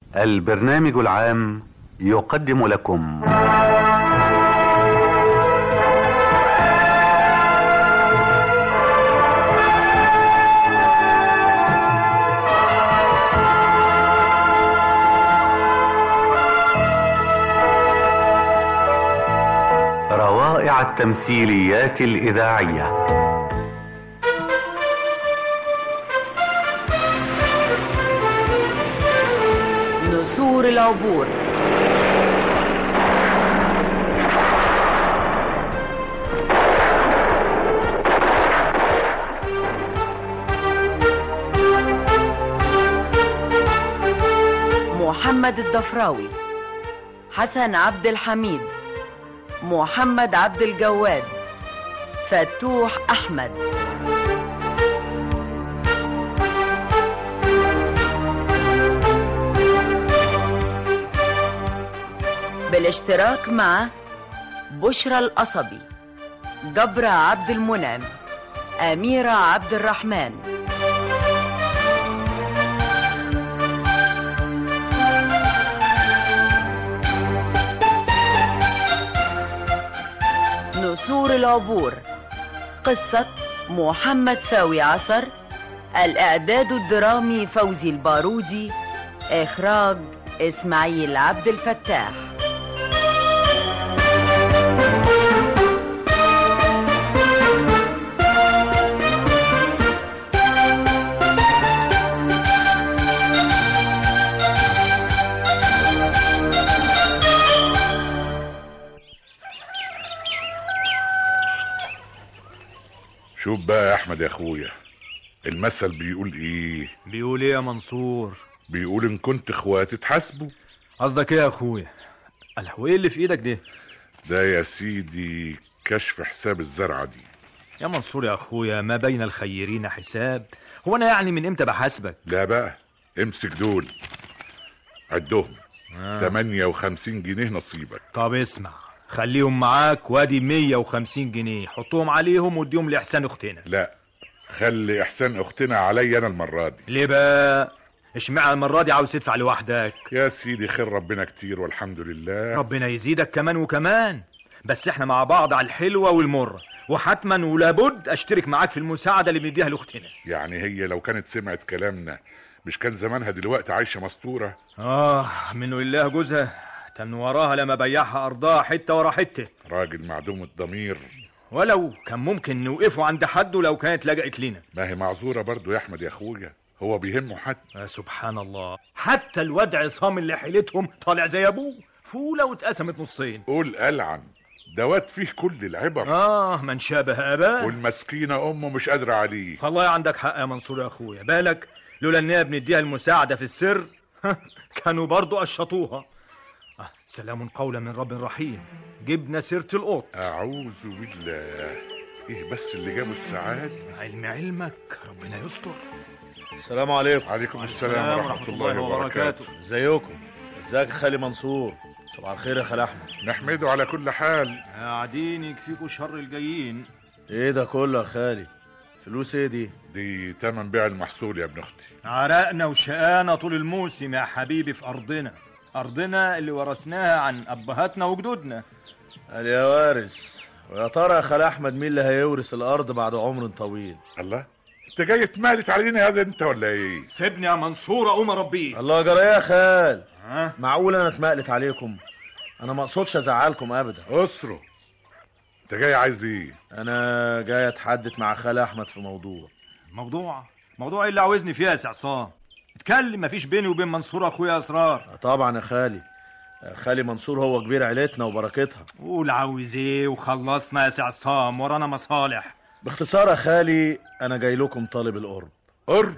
البرنامج العام يقدم لكم روائع التمثيليات الإذاعية نسور العبور محمد الضفراوي حسن عبد الحميد محمد عبد الجواد فتوح احمد بالاشتراك مع بشرى القصبي جبرة عبد المنعم أميرة عبد الرحمن نسور العبور قصة محمد فاوي عصر الإعداد الدرامي فوزي البارودي إخراج إسماعيل عبد الفتاح شوف بقى يا احمد يا اخويا المثل بيقول ايه بيقول ايه يا منصور بيقول ان كنت اخوات تحاسبوا قصدك ايه يا اخويا قال هو ايه اللي في ايدك ده ده يا سيدي كشف حساب الزرعه دي يا منصور يا اخويا ما بين الخيرين حساب هو انا يعني من امتى بحاسبك لا بقى امسك دول عدهم آه. 58 جنيه نصيبك طب اسمع خليهم معاك وادي 150 جنيه حطهم عليهم واديهم لاحسان اختنا لا خلي احسان اختنا عليا انا المره دي ليه بقى اشمعنى المره دي عاوز تدفع لوحدك يا سيدي خير ربنا كتير والحمد لله ربنا يزيدك كمان وكمان بس احنا مع بعض على الحلوه والمره وحتما ولابد اشترك معاك في المساعده اللي بنديها لاختنا يعني هي لو كانت سمعت كلامنا مش كان زمانها دلوقتي عايشه مستوره اه منه لله جوزها تن وراها لما بيعها ارضها حته ورا حته راجل معدوم الضمير ولو كان ممكن نوقفه عند حده لو كانت لجأت لنا ما هي معذوره برضو يا احمد يا اخويا هو بيهمه حد آه سبحان الله حتى الواد عصام اللي حيلتهم طالع زي ابوه فوله واتقسمت نصين قول ألعن دوات فيه كل العبر اه من شابه اباه والمسكينة أمه مش قادرة عليه والله عندك حق يا منصور يا اخويا بالك لولا اننا بنديها المساعده في السر كانوا برضو قشطوها آه سلام قولا من رب رحيم جبنا سيره القط أعوذ بالله إيه بس اللي جابه السعاد علم علمك ربنا يستر السلام عليكم عليكم السلام ورحمة الله وبركاته ازيكم ازيك يا خالي منصور صباح الخير يا خالي احمد نحمده على كل حال قاعدين يكفيكوا شر الجايين ايه ده كله يا خالي فلوس ايه دي دي تمن بيع المحصول يا ابن أختي عرقنا وشقانا طول الموسم يا حبيبي في أرضنا أرضنا اللي ورثناها عن أبهاتنا وجدودنا قال يا وارث ويا ترى يا خالي احمد مين اللي هيورث الارض بعد عمر طويل الله أنت جاي تمالت علينا هذا أنت ولا إيه سيبني يا منصور أقوم أربيه الله جرى يا خال ها معقول انا اتمقلت عليكم انا ما اقصدش ازعلكم ابدا أسره أنت جاي عايز إيه انا جاي اتحدث مع خالي احمد في موضوع موضوع موضوع إيه اللي عاوزني فيها يا سعصان اتكلم مفيش بيني وبين منصور أخويا أسرار آه طبعا يا خالي آه خالي منصور هو كبير عيلتنا وبركتها قول عاوز إيه وخلصنا يا سعصام ورانا مصالح باختصار يا خالي انا جاي لكم طالب القرب قرب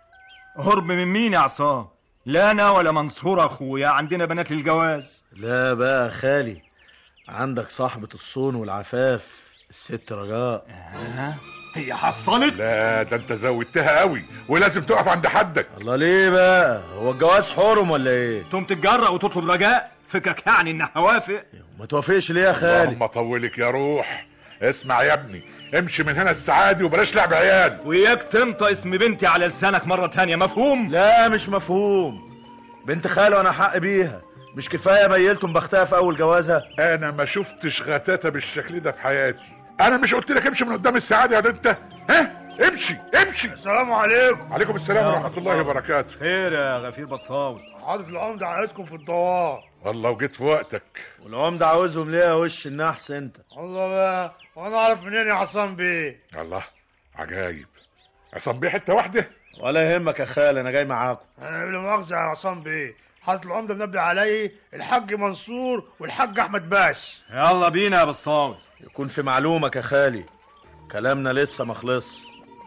هرب من مين يا عصام لا أنا ولا منصور أخويا عندنا بنات للجواز لا بقى يا خالي عندك صاحبة الصون والعفاف الست رجاء ها هي حصلت لا ده أنت زودتها قوي ولازم تقف عند حدك الله ليه بقى هو الجواز حرم ولا ايه تقوم تتجرأ وتطلب رجاء فكك يعني انها هوافق ما توافقش ليه يا خالي اللهم طولك يا روح اسمع يا ابني امشي من هنا السعادي وبلاش لعب عيال وياك تنطق اسم بنتي على لسانك مرة تانية مفهوم؟ لا مش مفهوم بنت خاله انا حق بيها مش كفايه ميلتم بختها في اول جوازها انا ما شفتش غتاتة بالشكل ده في حياتي انا مش قلت لك امشي من قدام السعاده يا انت ها امشي امشي السلام عليكم عليكم السلام ورحمه الله وبركاته خير يا غفير بصاوي حضرة العمدة عايزكم في الدوار والله وجيت في وقتك والعمده عاوزهم ليه يا وش النحس انت الله بقى وانا اعرف منين يا عصام بيه الله عجايب عصام بيه حته واحده ولا يهمك يا خال انا جاي معاكم انا بلا مؤاخذة يا عصام بيه حضرة العمدة منبه علي الحاج منصور والحاج احمد باش يلا بينا يا بصاوي يكون في معلومك يا خالي كلامنا لسه ما خلصش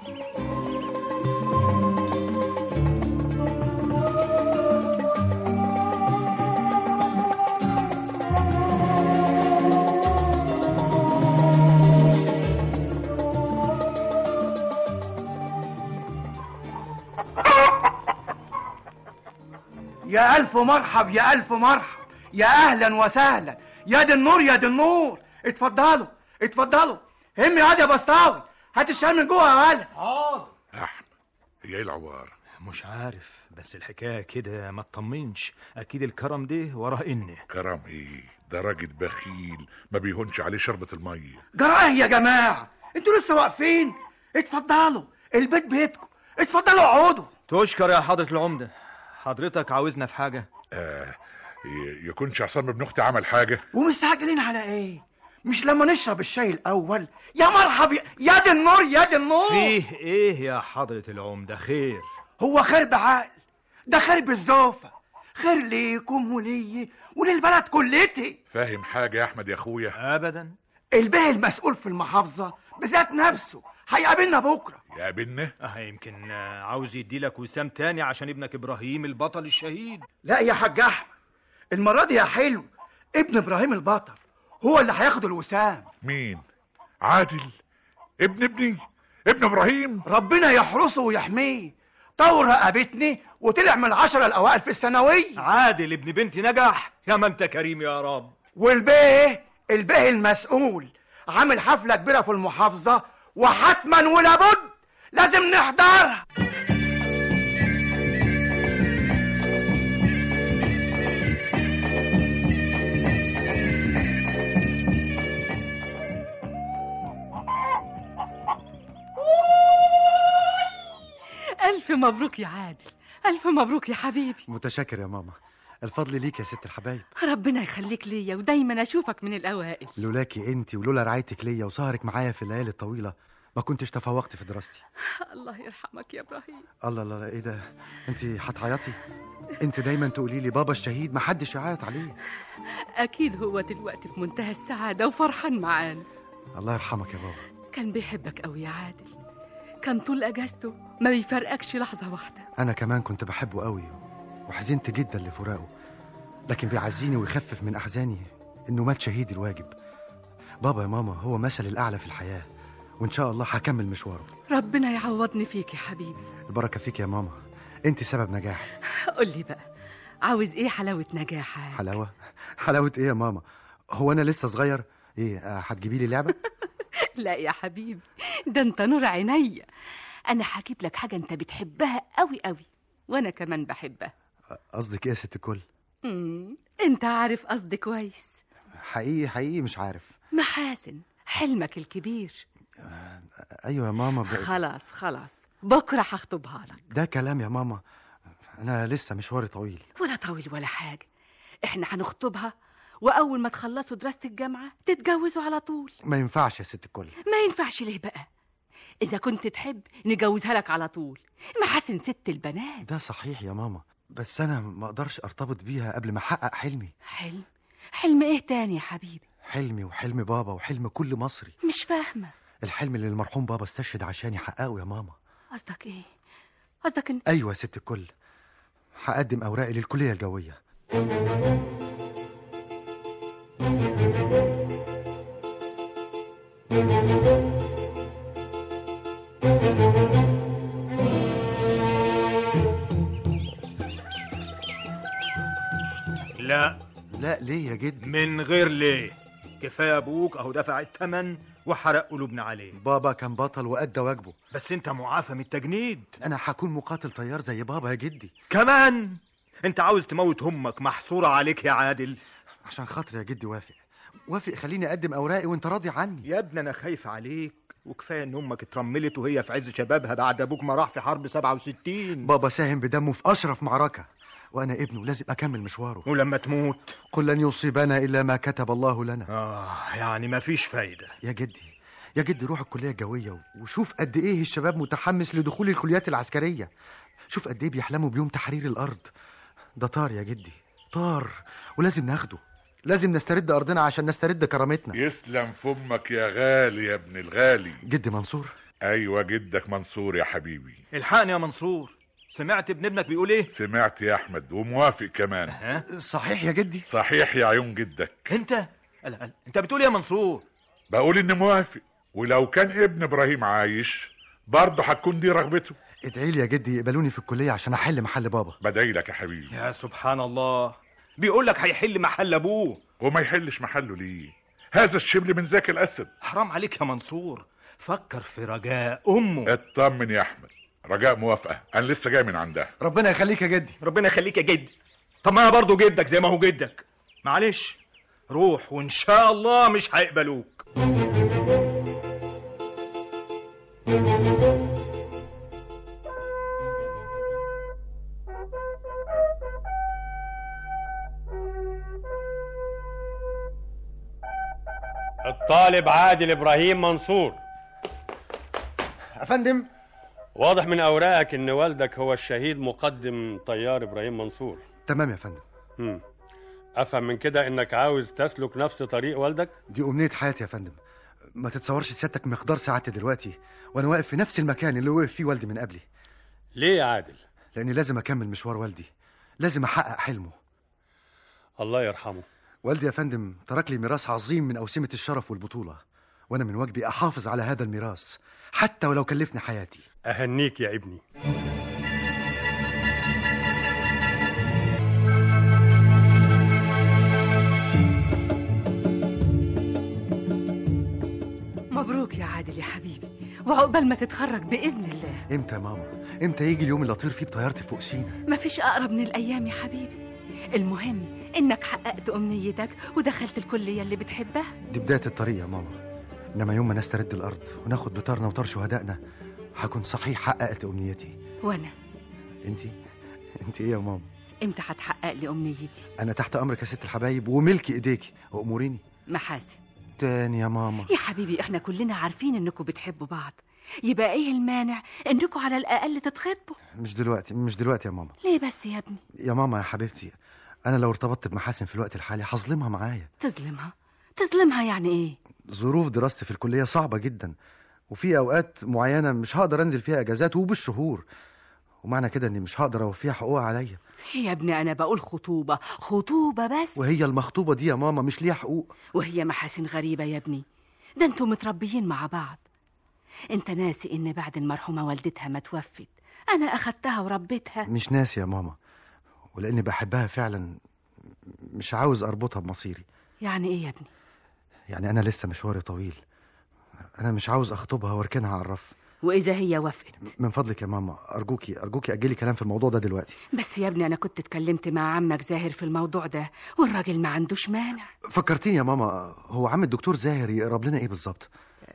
يا ألف مرحب يا ألف مرحب يا أهلا وسهلا يا دي النور يا دي النور اتفضلوا اتفضلوا هم يا واد يا بسطاوي هات الشاي من جوه يا ولد احمد هي ايه العوار مش عارف بس الحكايه كده ما تطمنش اكيد الكرم ده وراه اني كرم ايه ده راجل بخيل ما بيهونش عليه شربة المية جراه يا جماعة انتوا لسه واقفين اتفضلوا البيت بيتكم اتفضلوا اقعدوا تشكر يا حضرة العمدة حضرتك عاوزنا في حاجة آه ي- يكونش عصام ابن اختي عمل حاجة ومستعجلين على ايه مش لما نشرب الشاي الاول يا مرحب يا- يا دي النور يا دي النور فيه ايه يا حضرة العمدة خير هو خير بعقل ده خير بالزوفة خير ليكم ولي وللبلد كلتي فاهم حاجة يا احمد يا اخويا ابدا البيه المسؤول في المحافظة بذات نفسه هيقابلنا بكرة يا بنه اه يمكن آه، عاوز يديلك وسام تاني عشان ابنك ابراهيم البطل الشهيد لا يا حاج احمد المرة دي يا حلو ابن ابراهيم البطل هو اللي هياخد الوسام مين عادل ابن ابني ابن ابراهيم ربنا يحرسه ويحميه طور رقبتني وطلع من العشرة الأوائل في الثانوية عادل ابن بنتي نجح يا ما انت كريم يا رب والبيه البيه المسؤول عامل حفلة كبيرة في المحافظة وحتما ولابد لازم نحضرها ألف مبروك يا عادل ألف مبروك يا حبيبي متشكر يا ماما الفضل ليك يا ست الحبايب ربنا يخليك ليا ودايما أشوفك من الأوائل لولاكي انت ولولا رعايتك ليا وسهرك معايا في الليالي الطويله ما كنتش تفوقت في دراستي الله يرحمك يا إبراهيم الله الله الله، ايه ده انت هتعيطي انت دايما تقولي لي بابا الشهيد ما حدش يعيط عليه أكيد هو دلوقتي في منتهى السعادة وفرحان معانا الله يرحمك يا بابا كان بيحبك أوي يا عادل كان طول أجازته ما بيفرقكش لحظة واحدة انا كمان كنت بحبه قوي وحزنت جدا لفراقه لكن بيعزيني ويخفف من احزاني انه مات شهيد الواجب بابا يا ماما هو مثل الاعلى في الحياه وان شاء الله هكمل مشواره ربنا يعوضني فيك يا حبيبي البركه فيك يا ماما انت سبب نجاحي قول لي بقى عاوز إيه حلاوة نجاحك حلاوه حلاوه ايه يا ماما هو انا لسه صغير ايه آه، هتجيبي لي لعبه لا يا حبيبي ده انت نور عينيا انا هجيب لك حاجه انت بتحبها قوي قوي وانا كمان بحبها قصدك ايه يا ست الكل مم. انت عارف قصدي كويس حقيقي حقيقي مش عارف محاسن حلمك الكبير ايوه يا ماما ب... خلاص خلاص بكره هخطبها لك ده كلام يا ماما انا لسه مشواري طويل ولا طويل ولا حاجه احنا هنخطبها واول ما تخلصوا دراسه الجامعه تتجوزوا على طول ما ينفعش يا ست الكل ما ينفعش ليه بقى اذا كنت تحب نجوزها لك على طول محاسن ست البنات ده صحيح يا ماما بس انا ما اقدرش ارتبط بيها قبل ما احقق حلمي حلم حلم ايه تاني يا حبيبي حلمي وحلم بابا وحلم كل مصري مش فاهمه الحلم اللي المرحوم بابا استشهد عشان يحققه يا ماما قصدك ايه قصدك ان ايوه يا ست الكل هقدم اوراقي للكليه الجويه لا لا ليه يا جد من غير ليه كفايه ابوك اهو دفع الثمن وحرق قلوبنا عليه بابا كان بطل وادى واجبه بس انت معافى من التجنيد انا هكون مقاتل طيار زي بابا يا جدي كمان انت عاوز تموت امك محصوره عليك يا عادل عشان خاطري يا جدي وافق وافق خليني اقدم اوراقي وانت راضي عني يا ابني انا خايف عليك وكفايه ان امك اترملت وهي في عز شبابها بعد ابوك ما راح في حرب 67 بابا ساهم بدمه في اشرف معركه وانا ابنه لازم اكمل مشواره ولما تموت قل لن يصيبنا الا ما كتب الله لنا اه يعني مفيش فايده يا جدي يا جدي روح الكليه الجويه وشوف قد ايه الشباب متحمس لدخول الكليات العسكريه شوف قد ايه بيحلموا بيوم تحرير الارض ده طار يا جدي طار ولازم ناخده لازم نسترد ارضنا عشان نسترد كرامتنا يسلم فمك يا غالي يا ابن الغالي جدي منصور ايوه جدك منصور يا حبيبي الحقني يا منصور سمعت ابن ابنك بيقول ايه سمعت يا احمد وموافق كمان ها صحيح يا جدي صحيح يا عيون جدك انت لا لا. انت بتقول ايه يا منصور بقول اني موافق ولو كان ابن ابراهيم عايش برضه هتكون دي رغبته ادعي لي يا جدي يقبلوني في الكليه عشان احل محل بابا بدعي لك يا حبيبي يا سبحان الله بيقول لك هيحل محل ابوه وما يحلش محله ليه هذا الشبل من ذاك الاسد حرام عليك يا منصور فكر في رجاء امه اطمن يا احمد رجاء موافقه انا لسه جاي من عندها ربنا يخليك يا جدي ربنا يخليك يا جدي طب ما انا برضه جدك زي ما هو جدك معلش روح وان شاء الله مش هيقبلوك الطالب عادل ابراهيم منصور افندم واضح من اوراقك ان والدك هو الشهيد مقدم طيار ابراهيم منصور تمام يا فندم مم. افهم من كده انك عاوز تسلك نفس طريق والدك دي امنيه حياتي يا فندم ما تتصورش سيادتك مقدار سعادتي دلوقتي وانا واقف في نفس المكان اللي وقف فيه والدي من قبلي ليه يا عادل لاني لازم اكمل مشوار والدي لازم احقق حلمه الله يرحمه والدي يا فندم ترك لي ميراث عظيم من أوسمة الشرف والبطولة وأنا من واجبي أحافظ على هذا الميراث حتى ولو كلفني حياتي اهنيك يا ابني مبروك يا عادل يا حبيبي وعقبال ما تتخرج بإذن الله إمتى يا ماما إمتى يجي اليوم اللي أطير فيه بطيارتي فوق سينا مفيش أقرب من الأيام يا حبيبي المهم إنك حققت أمنيتك ودخلت الكلية اللي بتحبها دي بداية الطريق يا ماما إنما يوم ما نسترد الأرض وناخد بطارنا وطار شهدائنا هكون صحيح حققت أمنيتي وأنا أنت أنت إيه يا ماما إمتى هتحقق لي أمنيتي أنا تحت أمرك يا ست الحبايب وملكي إيديكي وأموريني محاسن تاني يا ماما يا حبيبي احنا كلنا عارفين انكم بتحبوا بعض يبقى ايه المانع انكم على الاقل تتخطبوا مش دلوقتي مش دلوقتي يا ماما ليه بس يا ابني يا ماما يا حبيبتي أنا لو ارتبطت بمحاسن في الوقت الحالي هظلمها معايا تظلمها تظلمها يعني ايه ظروف دراستي في الكلية صعبة جدا وفي أوقات معينة مش هقدر أنزل فيها أجازات وبالشهور ومعنى كده إني مش هقدر أوفيها حقوقها عليا يا ابني انا بقول خطوبة خطوبة بس وهي المخطوبة دي يا ماما مش ليها حقوق وهي محاسن غريبة يا ابني ده انتوا متربيين مع بعض انت ناسي ان بعد المرحومة والدتها ما توفت انا اخدتها وربيتها مش ناسي يا ماما ولأني بحبها فعلا مش عاوز أربطها بمصيري يعني ايه يا ابني يعني أنا لسه مشواري طويل أنا مش عاوز أخطبها وأركنها على الرف واذا هي وافقت من فضلك يا ماما أرجوكي أرجوكي أجلي كلام في الموضوع ده دلوقتي بس يا ابني انا كنت اتكلمت مع عمك زاهر في الموضوع ده والراجل ما عندوش مانع فكرتيني يا ماما هو عم الدكتور زاهر يقرب لنا إيه بالظبط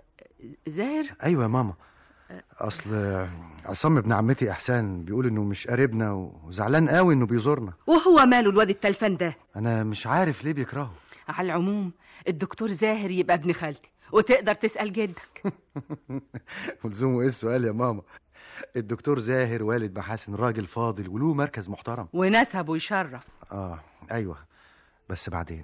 زاهر أيوة يا ماما أصل عصام ابن عمتي إحسان بيقول إنه مش قريبنا وزعلان قوي إنه بيزورنا وهو ماله الواد التلفان ده أنا مش عارف ليه بيكرهه على العموم الدكتور زاهر يبقى ابن خالتي وتقدر تسأل جدك ملزومه إيه السؤال يا ماما الدكتور زاهر والد محاسن راجل فاضل وله مركز محترم ونسبه يشرف آه أيوة بس بعدين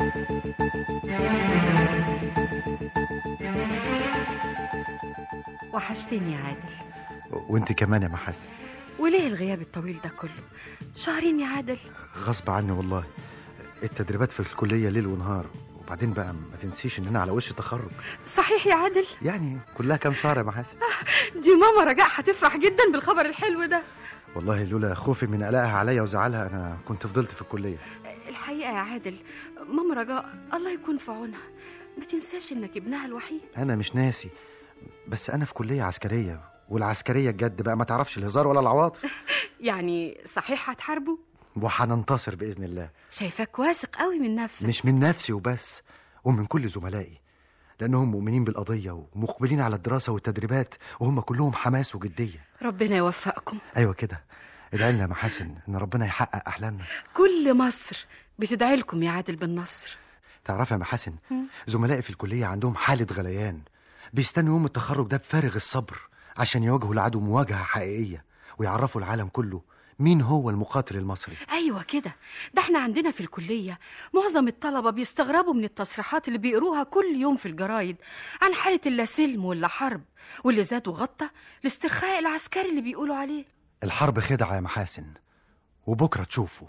وحشتني يا عادل وانت كمان يا محاسن وليه الغياب الطويل ده كله شهرين يا عادل غصب عني والله التدريبات في الكلية ليل ونهار وبعدين بقى ما تنسيش ان انا على وش تخرج صحيح يا عادل يعني كلها كام شهر يا محاسن دي ماما رجاء هتفرح جدا بالخبر الحلو ده والله لولا خوفي من قلقها عليا وزعلها انا كنت فضلت في الكلية الحقيقة يا عادل ماما رجاء الله يكون في عونها ما تنساش انك ابنها الوحيد انا مش ناسي بس انا في كلية عسكرية والعسكرية الجد بقى ما تعرفش الهزار ولا العواطف يعني صحيح هتحاربوا وهننتصر باذن الله شايفاك واثق قوي من نفسك مش من نفسي وبس ومن كل زملائي لانهم مؤمنين بالقضيه ومقبلين على الدراسه والتدريبات وهم كلهم حماس وجديه ربنا يوفقكم ايوه كده ادعي لنا يا محاسن ان ربنا يحقق احلامنا كل مصر بتدعي لكم يا عادل بالنصر تعرف يا محاسن مم. زملائي في الكليه عندهم حاله غليان بيستنوا يوم التخرج ده بفارغ الصبر عشان يواجهوا العدو مواجهه حقيقيه ويعرفوا العالم كله مين هو المقاتل المصري ايوه كده ده احنا عندنا في الكليه معظم الطلبه بيستغربوا من التصريحات اللي بيقروها كل يوم في الجرايد عن حاله اللا سلم ولا حرب واللي زاد وغطى الاسترخاء العسكري اللي بيقولوا عليه الحرب خدعه يا محاسن وبكره تشوفوا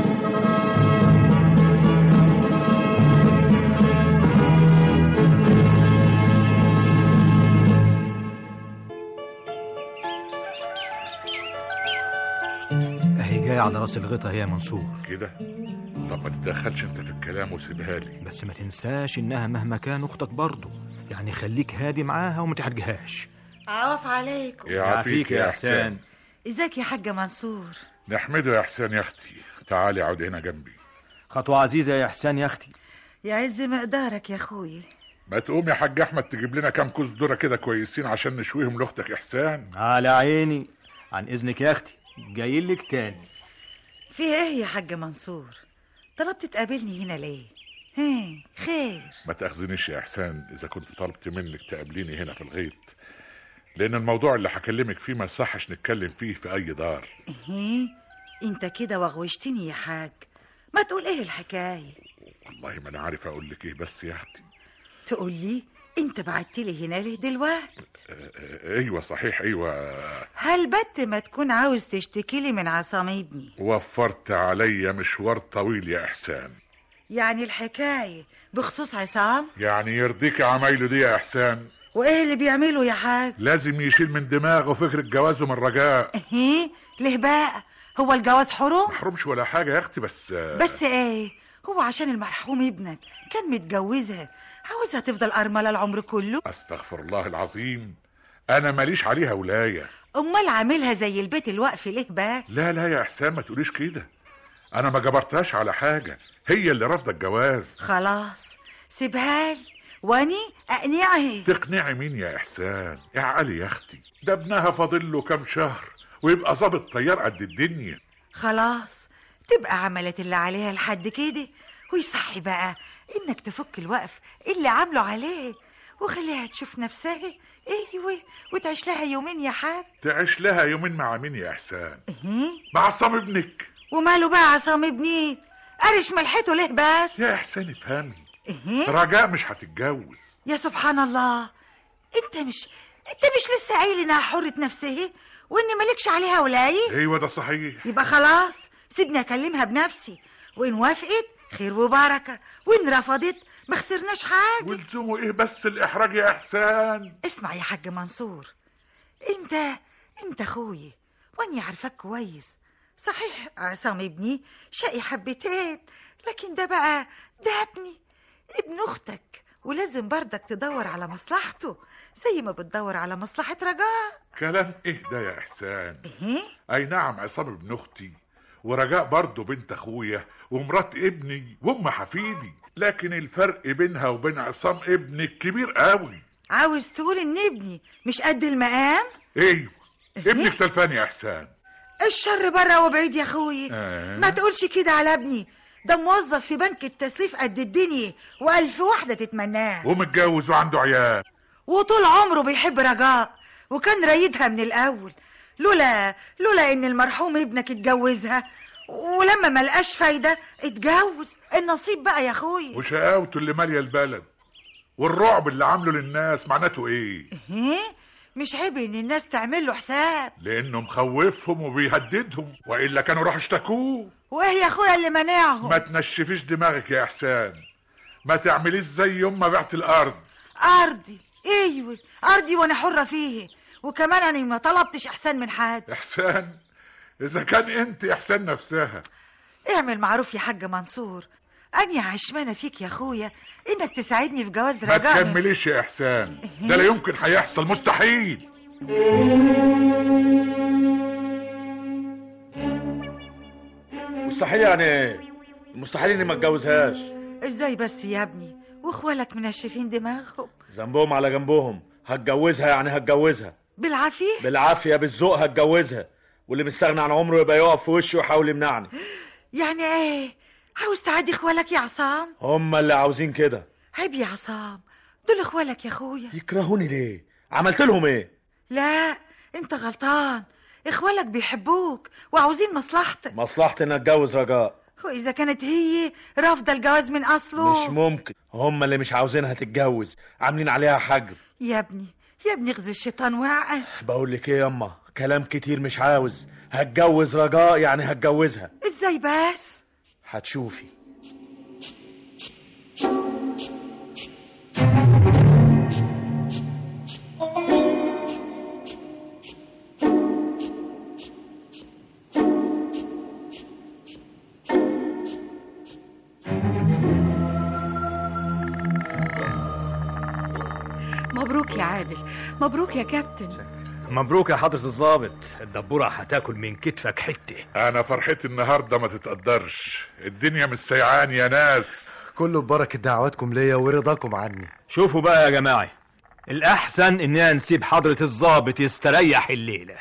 اهي جايه على راس الغطا هي يا منصور كده طب ما تتدخلش انت في الكلام وسيبها لي بس ما تنساش انها مهما كان اختك برضه يعني خليك هادي معاها وما تحرجهاش عوف عليكم يعافيك يا احسان ازيك يا حاج منصور نحمده يا احسان يا اختي تعالي اقعد هنا جنبي خطوه عزيزه يا احسان يا اختي يعز مقدارك يا اخوي ما تقوم يا حاج احمد تجيب لنا كام كوز ذره كده كويسين عشان نشويهم لاختك احسان على عيني عن اذنك يا اختي جاي لك تاني في ايه يا حاج منصور طلبت تقابلني هنا ليه هي خير ما تاخذنيش يا احسان اذا كنت طلبت منك تقابليني هنا في الغيط لان الموضوع اللي هكلمك فيه ما يصحش نتكلم فيه في اي دار ايه انت كده وغوشتني يا حاج ما تقول ايه الحكايه والله ما انا عارف اقول لك ايه بس يا اختي تقول لي انت بعت لي هنا ليه دلوقتي آه، آه، ايوه صحيح ايوه هل بت ما تكون عاوز تشتكي لي من عصام ابني وفرت عليا مشوار طويل يا احسان يعني الحكايه بخصوص عصام يعني يرضيك عمايله دي يا احسان وايه اللي بيعمله يا حاج لازم يشيل من دماغه فكرة جوازه من رجاء ايه ليه بقى هو الجواز حرم محرومش ولا حاجة يا اختي بس بس ايه هو عشان المرحوم ابنك كان متجوزها عاوزها تفضل أرملة العمر كله استغفر الله العظيم انا ماليش عليها ولاية امال عاملها زي البيت الوقف ليه بس لا لا يا احسان ما تقوليش كده انا ما جبرتهاش على حاجة هي اللي رافضة الجواز خلاص سيبها لي واني اقنعها تقنعي مين يا احسان اعقلي يا اختي ده ابنها فاضل له كام شهر ويبقى ظابط طيار قد الدنيا خلاص تبقى عملت اللي عليها لحد كده ويصحي بقى انك تفك الوقف اللي عامله عليه وخليها تشوف نفسها ايوه وتعيش لها يومين يا حاج تعيش لها يومين مع مين يا احسان ايه مع عصام ابنك وماله بقى عصام ابني قرش ملحته ليه بس يا احسان افهمي ايه رجاء مش هتتجوز يا سبحان الله انت مش انت مش لسه قايل انها حرة نفسها وان مالكش عليها ولاية ايوه ده صحيح يبقى خلاص سيبني اكلمها بنفسي وان وافقت خير وبركة وان رفضت ما خسرناش حاجة ولزومه ايه بس الاحراج يا احسان اسمع يا حاج منصور انت انت اخويا واني عارفاك كويس صحيح عصام ابني شقي حبتين لكن ده بقى ده ابني ابن اختك ولازم بردك تدور على مصلحته زي ما بتدور على مصلحة رجاء كلام ايه ده يا احسان ايه اي نعم عصام ابن اختي ورجاء برضه بنت اخويا ومرات ابني وام حفيدي لكن الفرق بينها وبين عصام ابنك كبير قوي عاوز تقول ان ابني مش قد المقام ايوه ابنك تلفان يا احسان الشر بره وبعيد يا اخويا آه. ما تقولش كده على ابني ده موظف في بنك التسليف قد الدنيا والف واحدة تتمناه ومتجوز وعنده عيال وطول عمره بيحب رجاء وكان رايدها من الاول لولا لولا ان المرحوم ابنك اتجوزها ولما ما لقاش فايده اتجوز النصيب بقى يا اخويا وشقاوته اللي ماليه البلد والرعب اللي عامله للناس معناته ايه ايه مش عيب ان الناس تعمل له حساب لانه مخوفهم وبيهددهم والا كانوا راح اشتكوه وايه يا اخويا اللي مانعهم ما تنشفيش دماغك يا احسان ما تعمليش زي يوم ما بعت الارض ارضي ايوه ارضي وانا حره فيه وكمان انا ما طلبتش احسان من حد احسان اذا كان انت احسان نفسها اعمل معروف يا حاج منصور اني عشمانه فيك يا اخويا انك تساعدني في جواز ما رجاء تكمليش يا احسان ده لا يمكن هيحصل مستحيل مستحيل يعني ايه مستحيل اني ما اتجوزهاش ازاي بس يا ابني واخوالك منشفين دماغهم ذنبهم على جنبهم هتجوزها يعني هتجوزها بالعافيه بالعافيه بالذوق هتجوزها واللي مستغني عن عمره يبقى يقف في وشي ويحاول يمنعني يعني ايه عاوز تعدي اخوالك يا عصام هم اللي عاوزين كده عيب يا عصام دول اخوالك يا اخويا يكرهوني ليه عملت لهم ايه لا انت غلطان اخوالك بيحبوك وعاوزين مصلحتك مصلحتي ان اتجوز رجاء واذا كانت هي رافضه الجواز من اصله مش ممكن هم اللي مش عاوزينها تتجوز عاملين عليها حجر يا ابني يا ابني اغزي الشيطان واقع بقول لك ايه ياما كلام كتير مش عاوز هتجوز رجاء يعني هتجوزها ازاي بس هتشوفي مبروك يا عادل مبروك يا كابتن مبروك يا حضرة الضابط الدبورة هتاكل من كتفك حتة انا فرحتي النهارده ما تتقدرش الدنيا مش سيعان يا ناس كله ببركة دعواتكم ليا ورضاكم عني شوفوا بقى يا جماعة الأحسن إننا نسيب حضرة الضابط يستريح الليلة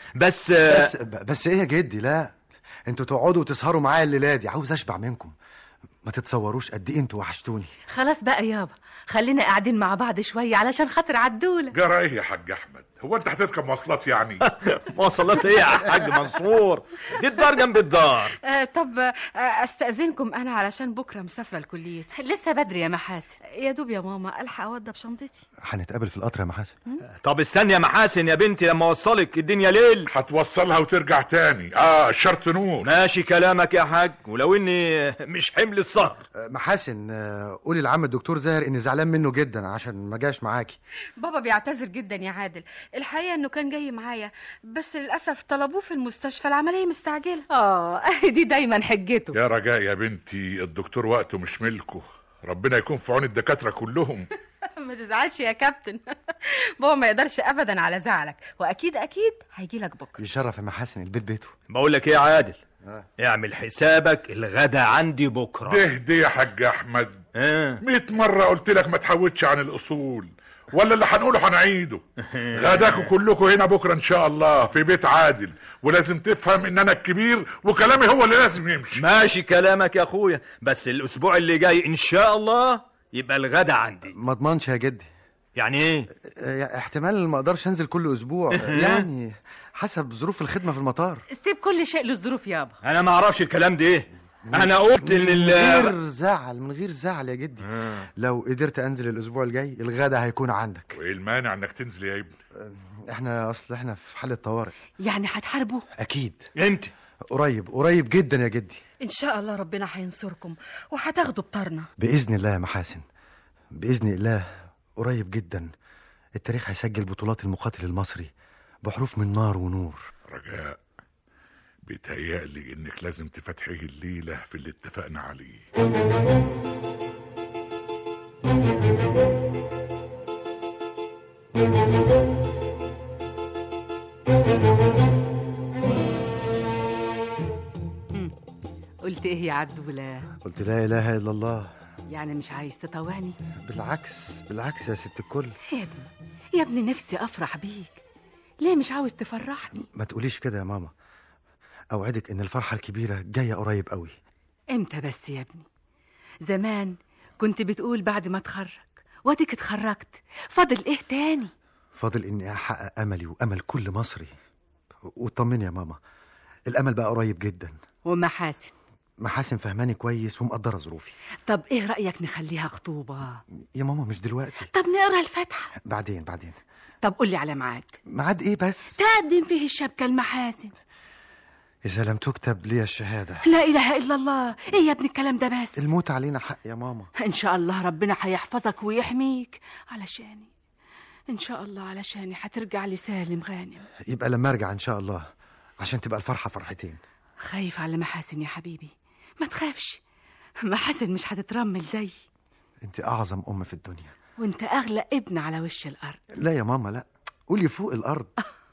بس بس بس ايه يا جدي لا انتوا تقعدوا وتسهروا معايا الليله دي عاوز اشبع منكم ما تتصوروش قد ايه انتوا وحشتوني خلاص بقى يابا خلينا قاعدين مع بعض شوية علشان خاطر عدولة جرى ايه يا حاج احمد هو انت هتركب مواصلات يعني مواصلات ايه يا حاج منصور دي الدار جنب الدار آه طب آه استأذنكم أنا علشان بكرة مسافرة لكليتي لسه بدري يا محاسن يا دوب يا ماما ألحق أوضب شنطتي هنتقابل في القطر يا محاسن طب استني يا محاسن يا بنتي لما اوصلك الدنيا ليل هتوصلها وترجع تاني اه شرط نور ماشي كلامك يا حاج ولو اني مش حمل السهر محاسن آه، قولي لعم الدكتور زاهر اني زعلان منه جدا عشان ما جاش معاكي بابا بيعتذر جدا يا عادل الحقيقة إنه كان جاي معايا بس للأسف طلبوه في المستشفى العملية مستعجلة اه دي دايما حجته يا رجاء يا بنتي الدكتور وقته مش ملكه ربنا يكون في عون الدكاتره كلهم ما تزعلش يا كابتن بابا ما يقدرش أبدا على زعلك وأكيد أكيد هيجي لك بكرة يشرف يا محاسن البيت بيته بقول لك ايه يا عادل اعمل حسابك الغدا عندي بكره ده ده يا حاج احمد آه. مئة مرة قلت لك ما تحودش عن الأصول ولا اللي هنقوله هنعيده غداكوا كلكم هنا بكرة إن شاء الله في بيت عادل ولازم تفهم إن أنا الكبير وكلامي هو اللي لازم يمشي ماشي كلامك يا اخويا بس الاسبوع اللي جاي ان شاء الله يبقى الغدا عندي ما اضمنش يا جدي يعني ايه آه، احتمال ما اقدرش انزل كل اسبوع يعني حسب ظروف الخدمه في المطار سيب كل شيء له ظروف يابا انا ما اعرفش الكلام ده ايه انا قلت ان من ال غير زعل من غير زعل يا جدي آه. لو قدرت انزل الاسبوع الجاي الغدا هيكون عندك وإيه المانع إنك تنزل يا ابني احنا اصل احنا في حاله طوارئ يعني هتحاربوا اكيد امتى قريب قريب جدا يا جدي إن شاء الله ربنا هينصركم وهتاخدوا بطارنا باذن الله يا محاسن باذن الله قريب جدا التاريخ هيسجل بطولات المقاتل المصري بحروف من نار ونور رجاء بيتهيألي إنك لازم تفتحيه الليلة في اللي اتفقنا عليه قلت ايه يا عدولة قلت لا اله الا الله يعني مش عايز تطوعني بالعكس بالعكس يا ست الكل يا ابني يا ابني نفسي افرح بيك ليه مش عاوز تفرحني ما تقوليش كده يا ماما اوعدك ان الفرحه الكبيره جايه قريب قوي امتى بس يا ابني زمان كنت بتقول بعد ما اتخرج واديك اتخرجت فاضل ايه تاني فاضل اني احقق املي وامل كل مصري وطمني يا ماما الامل بقى قريب جدا ومحاسن محاسن فهماني كويس ومقدره ظروفي طب ايه رأيك نخليها خطوبة يا ماما مش دلوقتي طب نقرا الفاتحة بعدين بعدين طب قولي على ميعاد ميعاد ايه بس تقدم فيه الشبكة المحاسن اذا لم تكتب لي الشهاده لا اله الا الله ايه يا ابني الكلام ده بس الموت علينا حق يا ماما ان شاء الله ربنا هيحفظك ويحميك علشاني ان شاء الله علشاني هترجع لي سالم غانم يبقى لما ارجع ان شاء الله عشان تبقى الفرحه فرحتين خايف على محاسن يا حبيبي ما تخافش محاسن مش هتترمل زي انت اعظم ام في الدنيا وانت اغلى ابن على وش الارض لا يا ماما لا قولي فوق الارض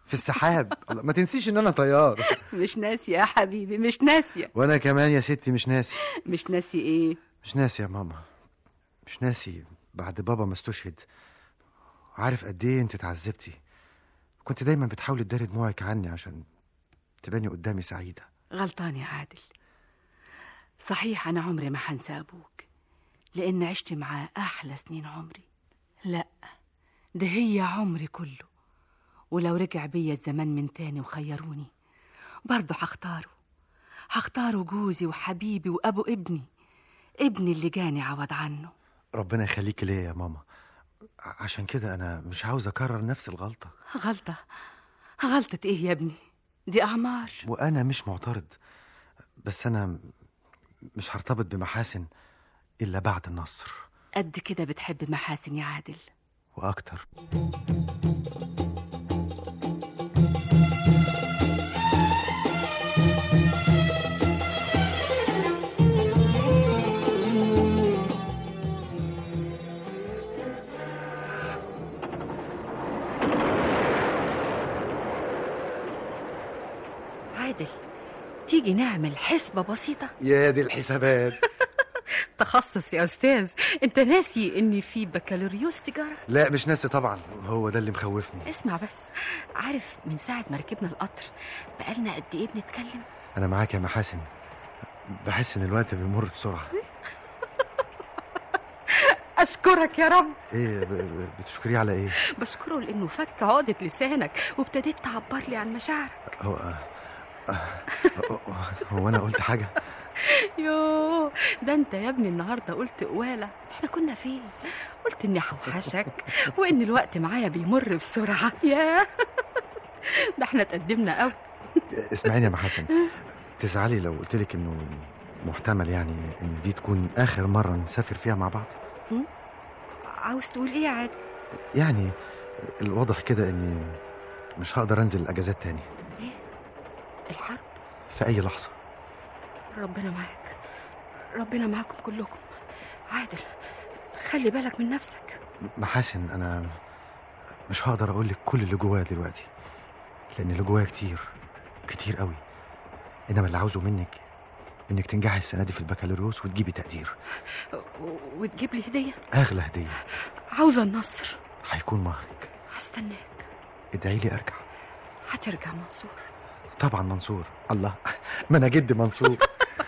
في السحاب الله، ما تنسيش ان انا طيار مش ناسية يا حبيبي مش ناسية وانا كمان يا ستي مش ناسي مش ناسي ايه مش ناسي يا ماما مش ناسي بعد بابا ما استشهد عارف قد ايه انت اتعذبتي كنت دايما بتحاولي تداري دموعك عني عشان تباني قدامي سعيدة غلطان يا عادل صحيح أنا عمري ما هنسى أبوك لأن عشت معاه أحلى سنين عمري لا ده هي عمري كله ولو رجع بيا الزمان من تاني وخيروني برضه هختاره هختاره جوزي وحبيبي وأبو ابني ابني اللي جاني عوض عنه ربنا يخليك ليا يا ماما ع- عشان كده انا مش عاوز اكرر نفس الغلطة غلطة غلطة إيه يا ابني دي أعمار وانا مش معترض بس انا مش هرتبط بمحاسن الا بعد النصر قد كده بتحب محاسن يا عادل واكتر عادل تيجي نعمل حسبة بسيطة يا دي الحسابات تخصص يا أستاذ أنت ناسي إني في بكالوريوس تجارة لا مش ناسي طبعا هو ده اللي مخوفني اسمع بس عارف من ساعة ما ركبنا القطر بقالنا قد إيه بنتكلم انا معاك يا محاسن بحس ان الوقت بيمر بسرعة أشكرك يا رب ايه ب- ب- بتشكريه على ايه بشكره لأنه فك عقدة لسانك وابتديت تعبر لي عن مشاعرك هو آه، آه، هو انا قلت حاجة يوه ده انت يا ابني النهارده قلت قواله احنا كنا فين قلت اني هوحشك وان الوقت معايا بيمر بسرعه يا ده احنا اتقدمنا قوي اسمعيني يا محاسن تزعلي لو قلت لك انه محتمل يعني ان دي تكون اخر مرة نسافر فيها مع بعض عاوز تقول ايه يا عادل يعني الواضح كده اني مش هقدر انزل الاجازات تاني الحرب في اي لحظة ربنا معاك ربنا معاكم كلكم عادل خلي بالك من نفسك محاسن انا مش هقدر اقول لك كل اللي جوايا دلوقتي لان اللي جوايا كتير كتير قوي انما اللي عاوزه منك انك تنجحي السنه دي في البكالوريوس وتجيبي تقدير و- وتجيب لي هديه اغلى هديه عاوزه النصر هيكون مهرك هستناك ادعي لي ارجع هترجع منصور طبعا منصور الله ما انا جد منصور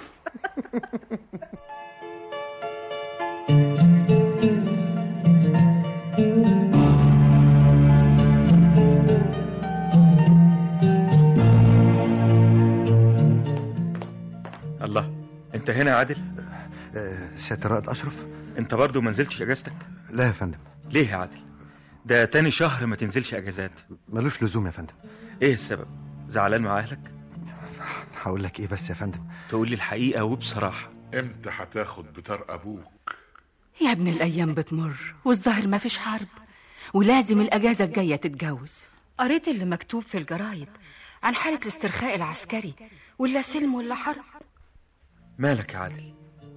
الله انت هنا يا عادل آه، سياده الرائد اشرف انت برضو ما نزلتش اجازتك لا يا فندم ليه يا عادل ده تاني شهر ما تنزلش اجازات ملوش لزوم يا فندم ايه السبب زعلان مع اهلك هقول لك ايه بس يا فندم تقول لي الحقيقه وبصراحه امتى هتاخد بتار ابوك يا ابن الأيام بتمر والظاهر ما فيش حرب ولازم الأجازة الجاية تتجوز قريت اللي مكتوب في الجرايد عن حالة الاسترخاء العسكري ولا سلم ولا حرب مالك يا عادل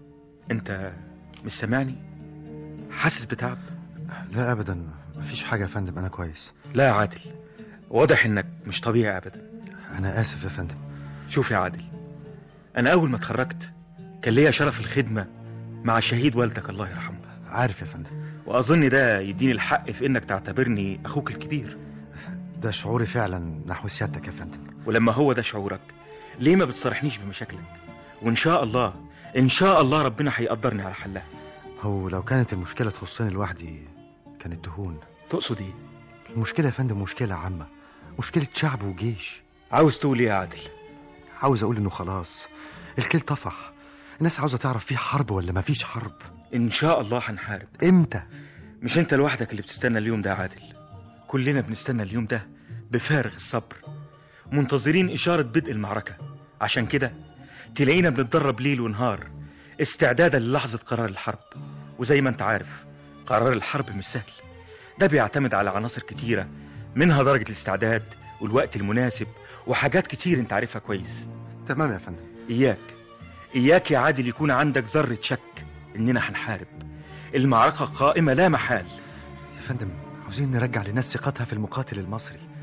انت مش سامعني حاسس بتعب لا ابدا مفيش حاجه يا فندم انا كويس لا يا عادل واضح انك مش طبيعي ابدا انا اسف يا فندم شوف يا عادل انا اول ما اتخرجت كان ليا شرف الخدمه مع شهيد والدك الله يرحمه عارف يا فندم واظن ده يديني الحق في انك تعتبرني اخوك الكبير ده شعوري فعلا نحو سيادتك يا فندم ولما هو ده شعورك ليه ما بتصارحنيش بمشاكلك وان شاء الله ان شاء الله ربنا هيقدرني على حلها هو لو كانت المشكله تخصني لوحدي كانت تهون تقصد ايه المشكله يا فندم مشكله عامه مشكله شعب وجيش عاوز تقول ايه يا عادل عاوز اقول انه خلاص الكل طفح الناس عاوزه تعرف في حرب ولا مفيش حرب ان شاء الله هنحارب امتى مش انت لوحدك اللي بتستنى اليوم ده يا عادل كلنا بنستنى اليوم ده بفارغ الصبر منتظرين إشارة بدء المعركة عشان كده تلاقينا بنتدرب ليل ونهار استعدادا للحظة قرار الحرب وزي ما انت عارف قرار الحرب مش سهل ده بيعتمد على عناصر كتيرة منها درجة الاستعداد والوقت المناسب وحاجات كتير انت عارفها كويس تمام يا فندم إياك إياك يا عادل يكون عندك ذرة شك إننا هنحارب المعركة قائمة لا محال يا فندم عاوزين نرجع لناس ثقتها في المقاتل المصري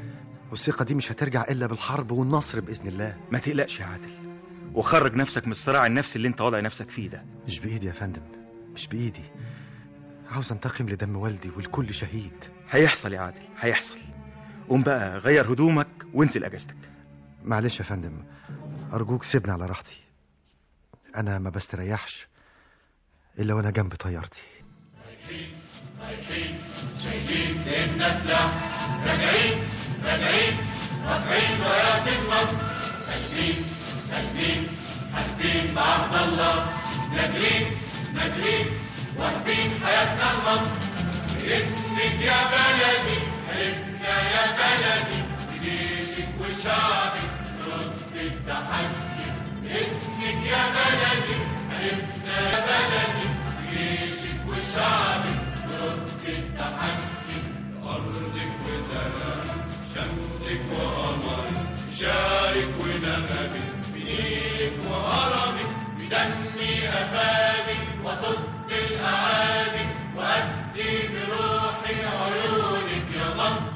والثقة دي مش هترجع إلا بالحرب والنصر بإذن الله ما تقلقش يا عادل وخرج نفسك من الصراع النفسي اللي انت واضع نفسك فيه ده مش بإيدي يا فندم مش بإيدي عاوز أنتقم لدم والدي ولكل شهيد هيحصل يا عادل هيحصل قوم بقى غير هدومك وانزل اجازتك معلش يا فندم أرجوك سيبني على راحتي أنا ما بستريحش إلا وأنا جنب طيارتي رايحين شايلين ايدنا سلاح راجعين راجعين رافعين رايات النصر سالمين سالمين حاربين بعهد الله ناجرين ناجرين واخدين حياتنا لمصر باسمك يا بلدي حلفنا يا بلدي بجيشك وشعبك نرد التحدي باسمك يا بلدي حلفنا يا بلدي بجيشك وشعبك نرد التحدي أرضك وزمان شمسك وقمرك شارك ونغمك بنيلك وهرمك بدمي أفادك وصد الأعادي وأدي بروحي عيونك يا مصر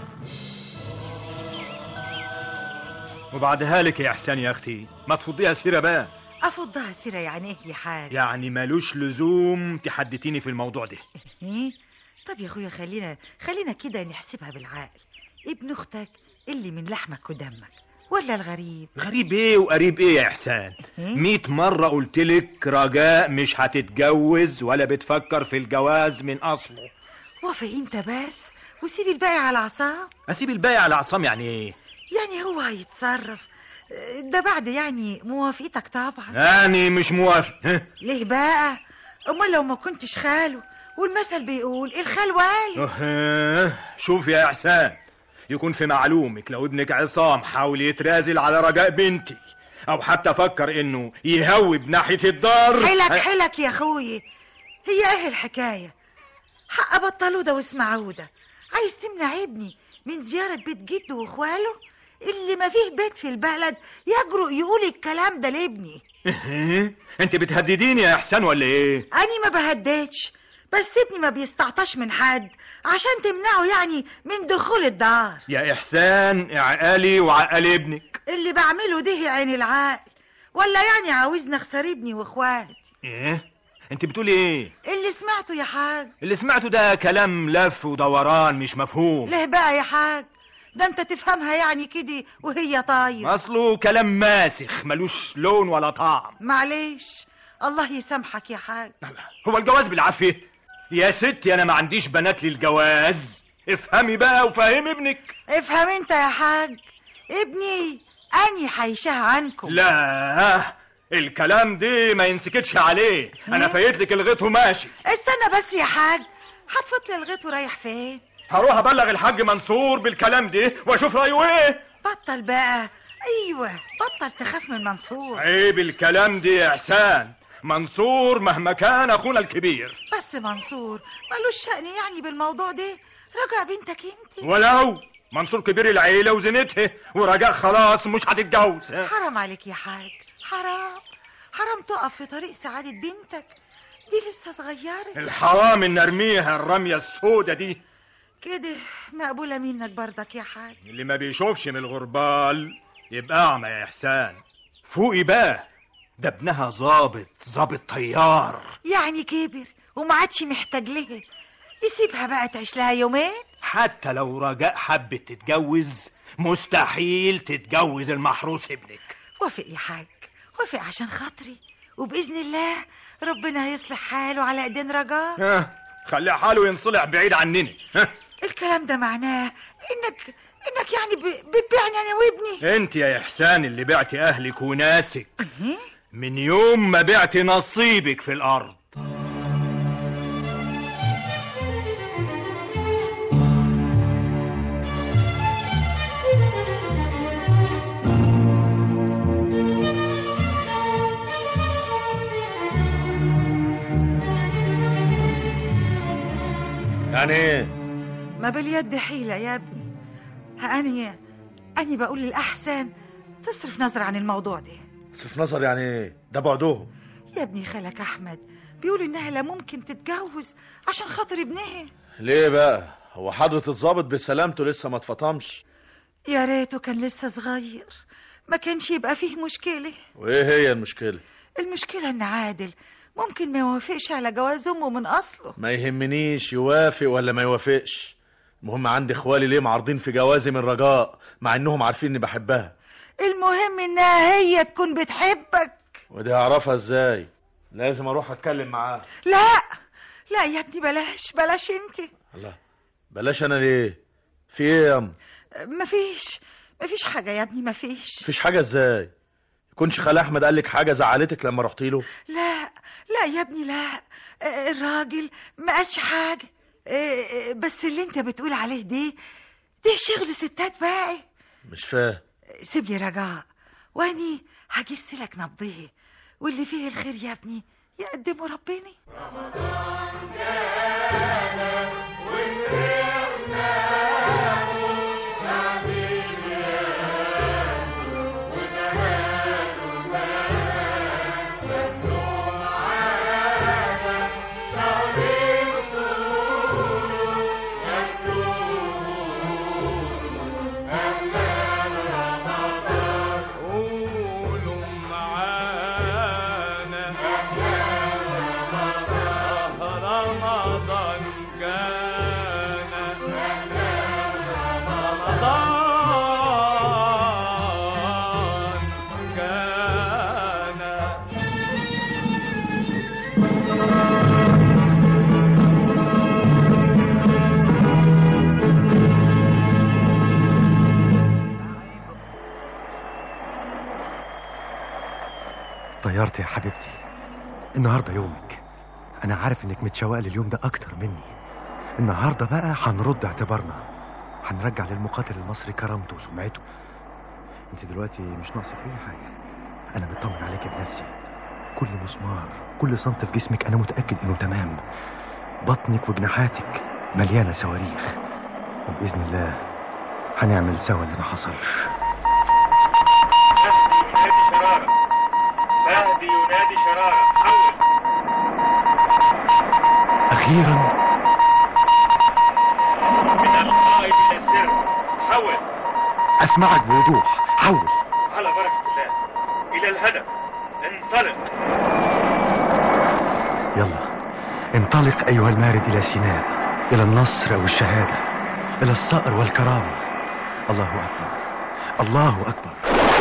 وبعدها لك يا احسان يا اختي ما تفضيها سيره بقى افضها سيره يعني ايه يا حاج يعني ملوش لزوم تحدتيني في الموضوع ده ايه طب يا اخويا خلينا خلينا كده نحسبها بالعقل ابن اختك اللي من لحمك ودمك ولا الغريب غريب ايه وقريب ايه يا احسان ميت مرة قلتلك رجاء مش هتتجوز ولا بتفكر في الجواز من اصله وافق انت بس وسيب الباقي على عصام اسيب الباقي على عصام يعني ايه يعني هو هيتصرف ده بعد يعني موافقتك طبعا يعني مش موافق ها؟ ليه بقى امال لو ما كنتش خاله والمثل بيقول الخال والي أه، شوف يا احسان يكون في معلومك لو ابنك عصام حاول يترازل على رجاء بنتي او حتى فكر انه يهوب ناحيه الدار حلك حلك يا اخوي هي ايه الحكايه حق بطلوا ده واسمعوا ده عايز تمنع ابني من زياره بيت جده واخواله اللي ما فيه بيت في البلد يجرؤ يقول الكلام ده لابني إيه؟ انت بتهدديني يا احسان ولا ايه اني ما بهددش بس ابني ما بيستعطاش من حد عشان تمنعه يعني من دخول الدار يا احسان اعقالي وعقل ابنك اللي بعمله ده عين العقل ولا يعني عاوزني اخسر ابني واخواتي ايه انت بتقولي ايه اللي سمعته يا حاج اللي سمعته ده كلام لف ودوران مش مفهوم ليه بقى يا حاج ده انت تفهمها يعني كده وهي طاير اصله كلام ماسخ ملوش لون ولا طعم معلش الله يسامحك يا حاج هو الجواز بالعافيه يا ستي انا ما عنديش بنات للجواز افهمي بقى وفهمي ابنك افهم انت يا حاج ابني اني حيشاه عنكم لا الكلام دي ما ينسكتش عليه انا فايت لك الغيط وماشي استنى بس يا حاج هتفوت لي الغيط ورايح فين هروح ابلغ الحاج منصور بالكلام ده واشوف رايه ايه بطل بقى ايوه بطل تخاف من منصور عيب الكلام ده يا احسان منصور مهما كان اخونا الكبير بس منصور ملوش شأن يعني بالموضوع ده رجع بنتك انت ولو منصور كبير العيلة وزنتها ورجاء خلاص مش هتتجوز حرام عليك يا حاج حرام حرام تقف في طريق سعادة بنتك دي لسه صغيرة الحرام ان ارميها الرمية السودة دي كده مقبولة منك برضك يا حاج اللي ما بيشوفش من الغربال يبقى اعمى يا احسان فوقي بقى ده ابنها ظابط ظابط طيار يعني كبر وما عادش محتاج لها يسيبها بقى تعيش لها يومين حتى لو رجاء حبت تتجوز مستحيل تتجوز المحروس ابنك وافق يا حاج وافق عشان خاطري وبإذن الله ربنا هيصلح حاله على ايدين رجاء ها خلي حاله ينصلح بعيد عننا ها الكلام ده معناه انك انك يعني ب- بتبيعني انا وابني انت يا احسان اللي بعتي اهلك وناسك من يوم ما بعتي نصيبك في الارض يعني ايه ما باليد حيلة يا ابني ها أني أني بقول الأحسن تصرف نظر عن الموضوع ده صرف نظر يعني ايه ده بعدهم يا ابني خالك أحمد بيقول إنها لا ممكن تتجوز عشان خاطر ابنها ليه بقى هو حضرة الضابط بسلامته لسه ما اتفطمش يا ريته كان لسه صغير ما كانش يبقى فيه مشكلة وايه هي المشكله المشكلة ان عادل ممكن ما يوافقش على جواز امه من اصله ما يهمنيش يوافق ولا ما يوافقش المهم عندي اخوالي ليه معارضين في جوازي من رجاء مع انهم عارفين اني بحبها المهم انها هي تكون بتحبك ودي هعرفها ازاي لازم اروح اتكلم معاها لا لا يا ابني بلاش بلاش انت الله بلاش انا ليه في ايه يا ام مفيش مفيش حاجة يا ابني مفيش مفيش حاجه ازاي يكونش خال احمد قال لك حاجه زعلتك لما رحتي له لا لا يا ابني لا آه، الراجل ما قالش حاجة آه، آه، بس اللي انت بتقول عليه دي دي شغل ستات بقى مش فاهم سيب لي رجاء واني هجس لك نبضه واللي فيه الخير يا ابني يقدمه ربنا قولوا معانا رمضان كان رمضان كان طيرت يا حبيبتي النهارده يومك انا عارف انك متشوقه لليوم ده اكتر مني النهارده بقى هنرد اعتبارنا هنرجع للمقاتل المصري كرامته وسمعته انت دلوقتي مش ناقصك اي حاجه انا مطمن عليك بنفسي كل مسمار كل سنت في جسمك انا متاكد انه تمام بطنك وجناحاتك مليانه صواريخ وباذن الله هنعمل سوا اللي ما حصلش ينادي شرارة فهدي ينادي شرارة حول اخيرا من القائد إلى السر حول اسمعك بوضوح حول على بركة الله إلى الهدف انطلق يلا انطلق أيها المارد إلى سيناء إلى النصر أو الشهادة إلى الصقر والكرامة الله أكبر الله أكبر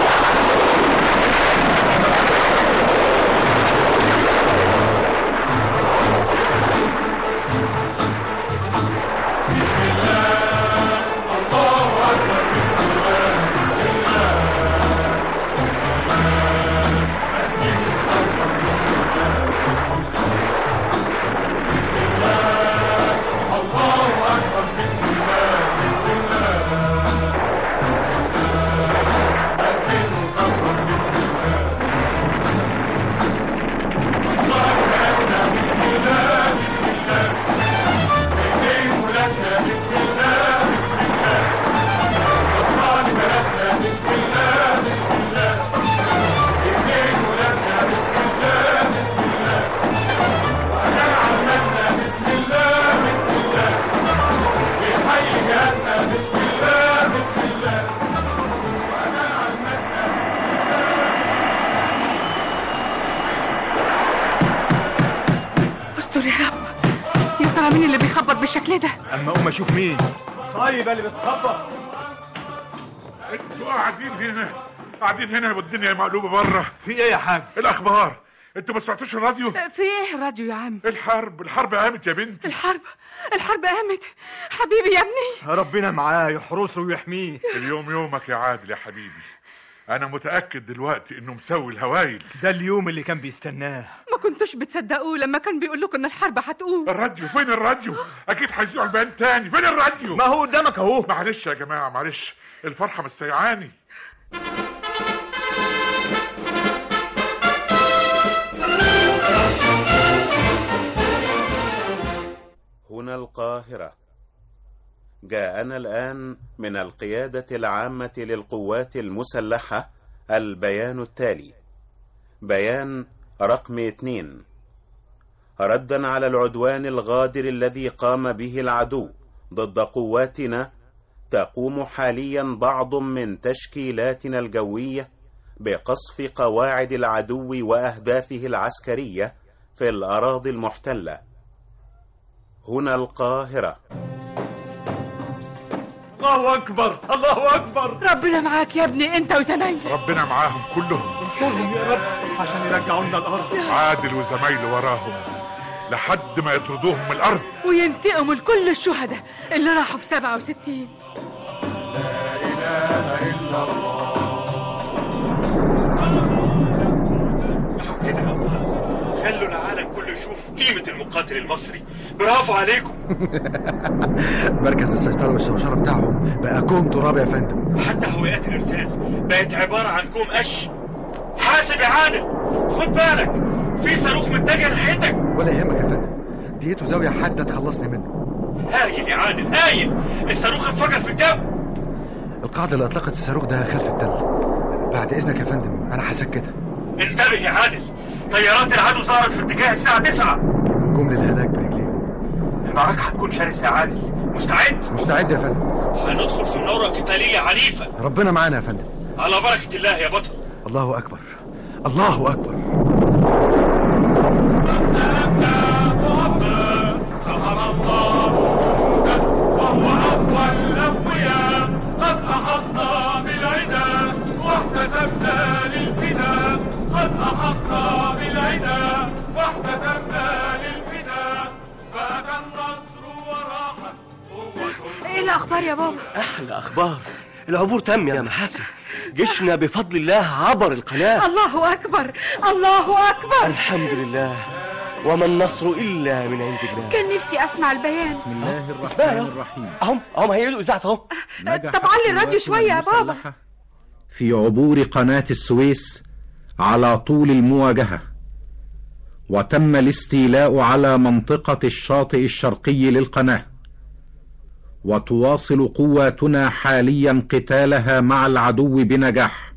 استر يا رب يا ترى مين اللي بيخبط بالشكل ده اما اقوم اشوف مين طيب اللي بتخبط انتوا قاعدين هنا قاعدين هنا والدنيا مقلوبه بره في ايه يا حاج الاخبار انتوا ما سمعتوش الراديو في ايه الراديو يا عم الحرب الحرب قامت يا بنتي الحرب الحرب قامت حبيبي يا ابني ربنا معاه يحرسه ويحميه اليوم يومك يا عادل يا حبيبي انا متاكد دلوقتي انه مسوي الهوايل ده اليوم اللي كان بيستناه ما كنتوش بتصدقوه لما كان بيقول لكم ان الحرب هتقوم الراديو فين الراديو اكيد هيذيعوا البيان تاني فين الراديو ما هو قدامك اهو معلش يا جماعه معلش الفرحه مش سيعاني هنا القاهرة جاءنا الآن من القيادة العامة للقوات المسلحة البيان التالي بيان رقم اثنين ردا على العدوان الغادر الذي قام به العدو ضد قواتنا تقوم حاليا بعض من تشكيلاتنا الجوية بقصف قواعد العدو وأهدافه العسكرية في الأراضي المحتلة هنا القاهرة الله اكبر الله اكبر ربنا معاك يا ابني انت وزمايلك ربنا معاهم كلهم انصرهم يا رب عشان يرجعوا لنا الارض عادل وزمايله وراهم لحد ما يطردوهم من الارض وينتقموا لكل الشهداء اللي راحوا في 67 كده يا أبطال خلوا العالم كله يشوف قيمة المقاتل المصري برافو عليكم مركز السيطرة والشوشرة بتاعهم بقى كوم تراب يا فندم حتى هويات الإرسال بقت عبارة عن كوم قش حاسب يا عادل خد بالك في صاروخ متجه ناحيتك ولا يهمك يا فندم ديته زاوية حادة تخلصني منه هايل يا عادل هايل الصاروخ انفجر في الجو القاعدة اللي أطلقت الصاروخ ده خلف التل بعد إذنك يا فندم أنا هسكتها انتبه يا عادل طيارات العدو ظهرت في اتجاه الساعة 9 جم للهلاك برجليهم المعركة هتكون شرسة يا عادل مستعد؟ مستعد يا فندم هندخل في نورة قتالية عنيفة ربنا معانا يا فندم على بركة الله يا بطل الله أكبر الله أكبر وهو أقوى الأقوياء قد أحطنا بالعدا واحتسبنا للفدا قد أحطنا بالعدا واحتسبنا للفدا فأتى النصر وراحت ايه الاخبار يا بابا احلى اخبار العبور تم يا محاسن جيشنا بفضل الله عبر القناه الله اكبر الله اكبر الحمد لله وما النصر الا من عند الله كان نفسي اسمع البيان بسم الله الرحمن الرحيم اهم اهم هيقولوا اذاعه اهو طب علي الراديو شويه يا بابا في عبور قناة السويس على طول المواجهة وتم الاستيلاء على منطقة الشاطئ الشرقي للقناة وتواصل قواتنا حاليا قتالها مع العدو بنجاح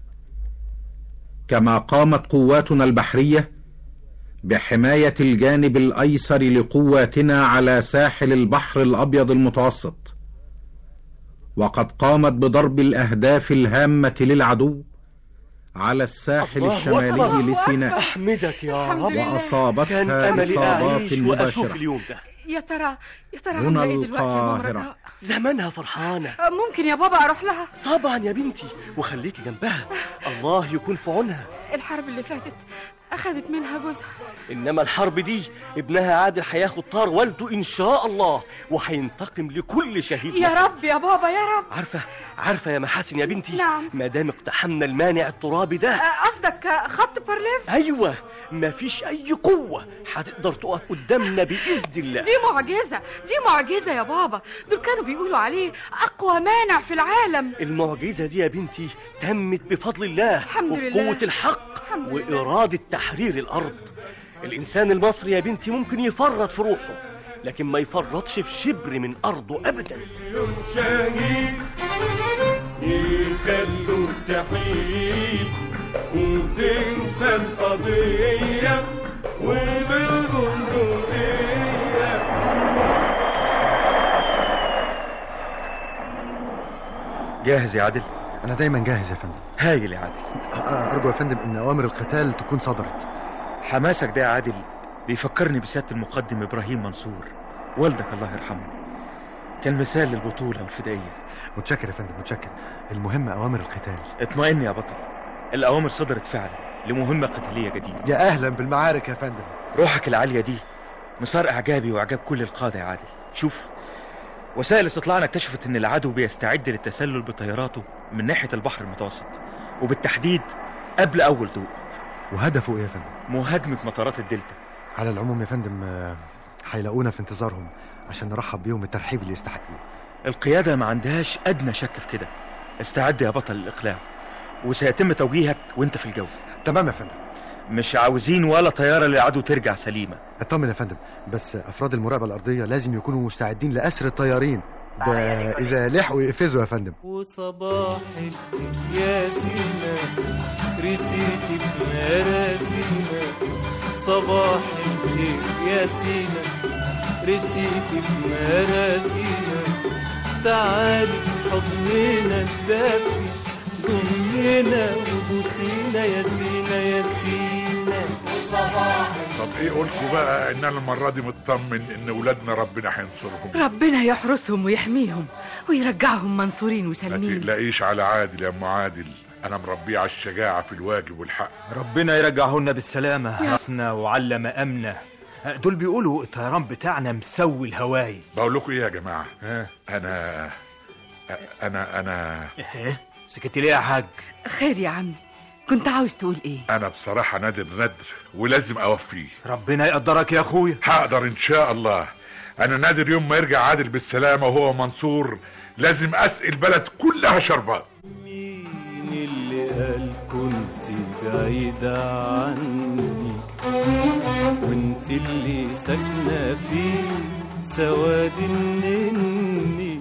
كما قامت قواتنا البحرية بحماية الجانب الأيسر لقواتنا على ساحل البحر الأبيض المتوسط وقد قامت بضرب الأهداف الهامة للعدو على الساحل الله الشمالي أكبر. لسيناء احمدك يا رب وأصابتها كان املي إصابات اعيش واشوف مباشرة اليوم ده يا ترى يا ترى هنا عامله ايه دلوقتي يا ماما القاهرة. رجاء زمانها فرحانه أه، ممكن يا بابا اروح لها طبعا يا بنتي وخليكي جنبها الله يكون في عونها الحرب اللي فاتت اخذت منها جوزها انما الحرب دي ابنها عادل هياخد طار والده ان شاء الله وهينتقم لكل شهيد يا مصري. رب يا بابا يا رب عارفه عارفه يا محاسن يا بنتي نعم. ما دام اقتحمنا المانع الترابي ده أه، قصدك أه، خط بارليف ايوه مفيش اي قوه هتقدر تقف قدامنا باذن الله دي معجزة دي معجزة يا بابا دول كانوا بيقولوا عليه أقوى مانع في العالم المعجزه دي يا بنتي تمت بفضل الله الحمد لله. وبقوه الحق الحمد لله. واراده تحرير الارض الانسان المصري يا بنتي ممكن يفرط في روحه لكن ما يفرطش في شبر من ارضه ابدا شهيد يخلوا التحييد وتنسى القضية وبالبندقية جاهز يا عادل أنا دايما جاهز يا فندم هايل يا عادل أ- أرجو يا فندم إن أوامر القتال تكون صدرت حماسك ده يا عادل بيفكرني بسيادة المقدم إبراهيم منصور والدك الله يرحمه كان مثال للبطولة والفدائية متشكر يا فندم متشكر المهم أوامر القتال اطمئن يا بطل الأوامر صدرت فعلا لمهمة قتالية جديدة يا أهلا بالمعارك يا فندم روحك العالية دي مسار إعجابي وإعجاب كل القادة يا عادل شوف وسائل استطلاعنا اكتشفت إن العدو بيستعد للتسلل بطياراته من ناحية البحر المتوسط وبالتحديد قبل أول ضوء وهدفه إيه يا فندم مهاجمة مطارات الدلتا على العموم يا فندم آه، هيلاقونا في انتظارهم عشان نرحب بيهم الترحيب اللي يستحقوه القيادة ما عندهاش أدنى شك في كده استعد يا بطل للإقلاع وسيتم توجيهك وانت في الجو تمام يا فندم مش عاوزين ولا طيارة للعدو ترجع سليمة اطمن يا فندم بس افراد المراقبه الارضيه لازم يكونوا مستعدين لاسر الطيارين ده اذا لحقوا يقفزوا يا فندم وصباح يا سينا رسيت بمراسينا صباح الخير يا سينا رسيت بمراسينا تعالي حضننا الدافي ضمنا وبوسينا يا سينا يا سينا طب ايه قولكوا بقى ان انا المره دي مطمن ان ولادنا ربنا هينصرهم ربنا يحرسهم ويحميهم ويرجعهم منصورين ما وسالمين تقلقيش على عادل يا ام عادل انا مربيه على الشجاعه في الواجب والحق ربنا يرجعهن بالسلامة حسنا وعلم أمنا دول بيقولوا الطيران بتاعنا مسوي الهواي بقول لكم ايه يا جماعه انا انا انا ايه سكت ليه يا حاج خير يا عمي كنت عاوز تقول ايه انا بصراحه نادر ندر ولازم اوفيه ربنا يقدرك يا اخويا هقدر ان شاء الله انا نادر يوم ما يرجع عادل بالسلامه وهو منصور لازم اسقي البلد كلها شربات مين اللي قال كنت بعيدة عني وانت اللي ساكنة في سواد النني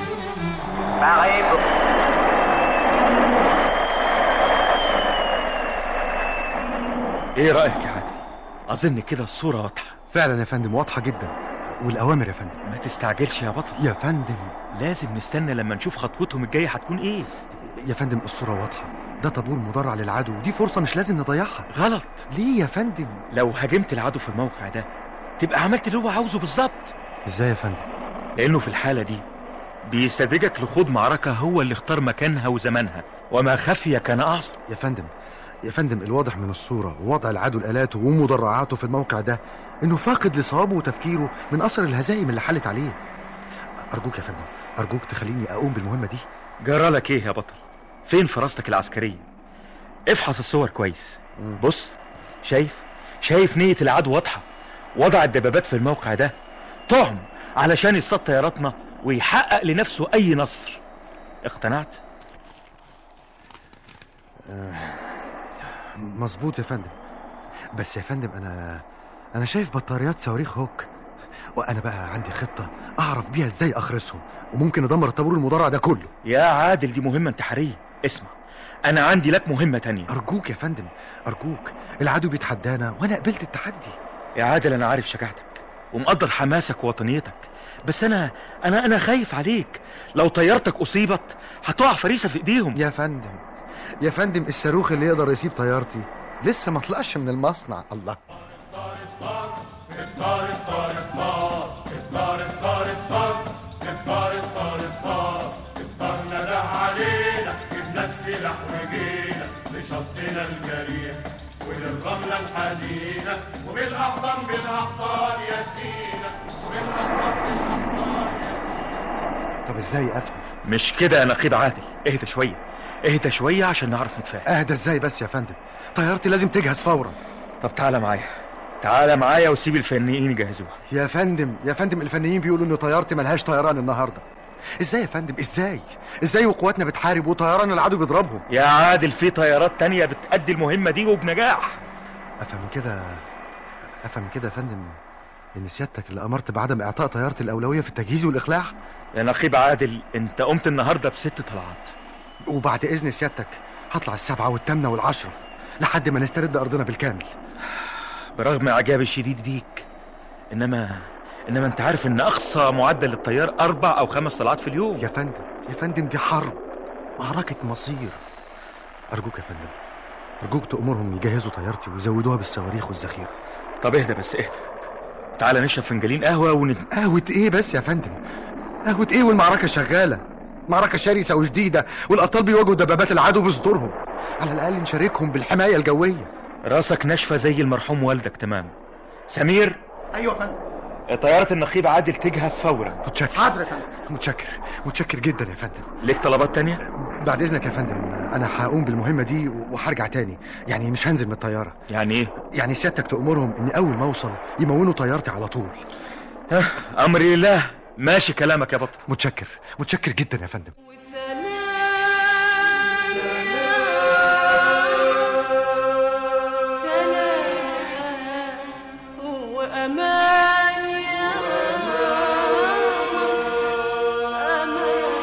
ايه رايك يا عادل اظن كده الصوره واضحه فعلا يا فندم واضحه جدا والاوامر يا فندم ما تستعجلش يا بطل يا فندم لازم نستنى لما نشوف خطوتهم الجايه هتكون ايه يا فندم الصوره واضحه ده طابور مدرع للعدو ودي فرصه مش لازم نضيعها غلط ليه يا فندم لو هاجمت العدو في الموقع ده تبقى عملت اللي هو عاوزه بالظبط ازاي يا فندم لانه في الحاله دي بيستدرجك لخوض معركه هو اللي اختار مكانها وزمانها وما خفي كان اعظم يا فندم يا فندم الواضح من الصورة ووضع العدو الآلاته ومدرعاته في الموقع ده إنه فاقد لصوابه وتفكيره من أثر الهزائم اللي حلت عليه أرجوك يا فندم أرجوك تخليني أقوم بالمهمة دي جرالك ايه يا بطل فين فراستك العسكريه افحص الصور كويس بص شايف شايف نيه العدو واضحه وضع الدبابات في الموقع ده طعم علشان يصطاد طياراتنا ويحقق لنفسه اي نصر اقتنعت آه، مظبوط يا فندم بس يا فندم أنا أنا شايف بطاريات صواريخ هوك وأنا بقى عندي خطة أعرف بيها إزاي أخرسهم وممكن أدمر الطابور المدرع ده كله يا عادل دي مهمه انتحاريه اسمع انا عندي لك مهمه تانية أرجوك يا فندم أرجوك العدو بيتحدانا وأنا قبلت التحدي يا عادل انا عارف شجاعتك ومقدر حماسك ووطنيتك بس انا انا انا خايف عليك لو طيارتك اصيبت هتقع فريسه في ايديهم يا فندم يا فندم الصاروخ اللي يقدر يسيب طيارتي لسه ما طلعش من المصنع الله الطار الطار الطار الطار الطار الطار الطار الطار الطار الطار ندى علينا جبنا السلاح وجينا لشطنا الجريح وللرملة الحزينة وبالأحضان بالأحضان يا سينا وبالأحضان بالأحضان طب ازاي افهم مش كده يا نقيب عادل اهدى شويه اهدى شويه عشان نعرف نتفاهم اهدى ازاي بس يا فندم طيارتي لازم تجهز فورا طب تعالى معايا تعالى معايا وسيب الفنيين يجهزوها يا فندم يا فندم الفنيين بيقولوا ان طيارتي ملهاش طيران النهارده ازاي يا فندم ازاي ازاي وقواتنا بتحارب وطيران العدو بيضربهم يا عادل في طيارات تانية بتأدي المهمة دي وبنجاح افهم كده افهم كده يا فندم ان سيادتك اللي امرت بعدم اعطاء طيارتي الاولويه في التجهيز والاخلاع يا نقيب عادل انت قمت النهاردة بست طلعات وبعد اذن سيادتك هطلع السبعه والثامنه والعشره لحد ما نسترد ارضنا بالكامل برغم اعجابي الشديد بيك انما انما انت عارف ان اقصى معدل للطيار اربع او خمس طلعات في اليوم يا فندم يا فندم دي حرب معركه مصير ارجوك يا فندم ارجوك تامرهم يجهزوا طيارتي ويزودوها بالصواريخ والذخيره طب اهدى بس اهدى تعالى نشرب فنجانين قهوه ون قهوه ايه بس يا فندم قهوه ايه والمعركه شغاله معركة شرسة وشديدة والأبطال بيواجهوا دبابات العدو بصدورهم على الأقل نشاركهم بالحماية الجوية راسك ناشفه زي المرحوم والدك تمام سمير ايوه يا فندم طياره النقيب عادل تجهز فورا متشكر حاضر يا فندم متشكر متشكر جدا يا فندم ليك طلبات تانية بعد إذنك يا فندم أنا هقوم بالمهمة دي وهرجع تاني يعني مش هنزل من الطيارة يعني ايه يعني سيادتك تأمرهم إني أول ما أوصل يمونوا طيارتي على طول امري لله ماشي كلامك يا بطل متشكر متشكر جدا يا فندم وأمان يا أمان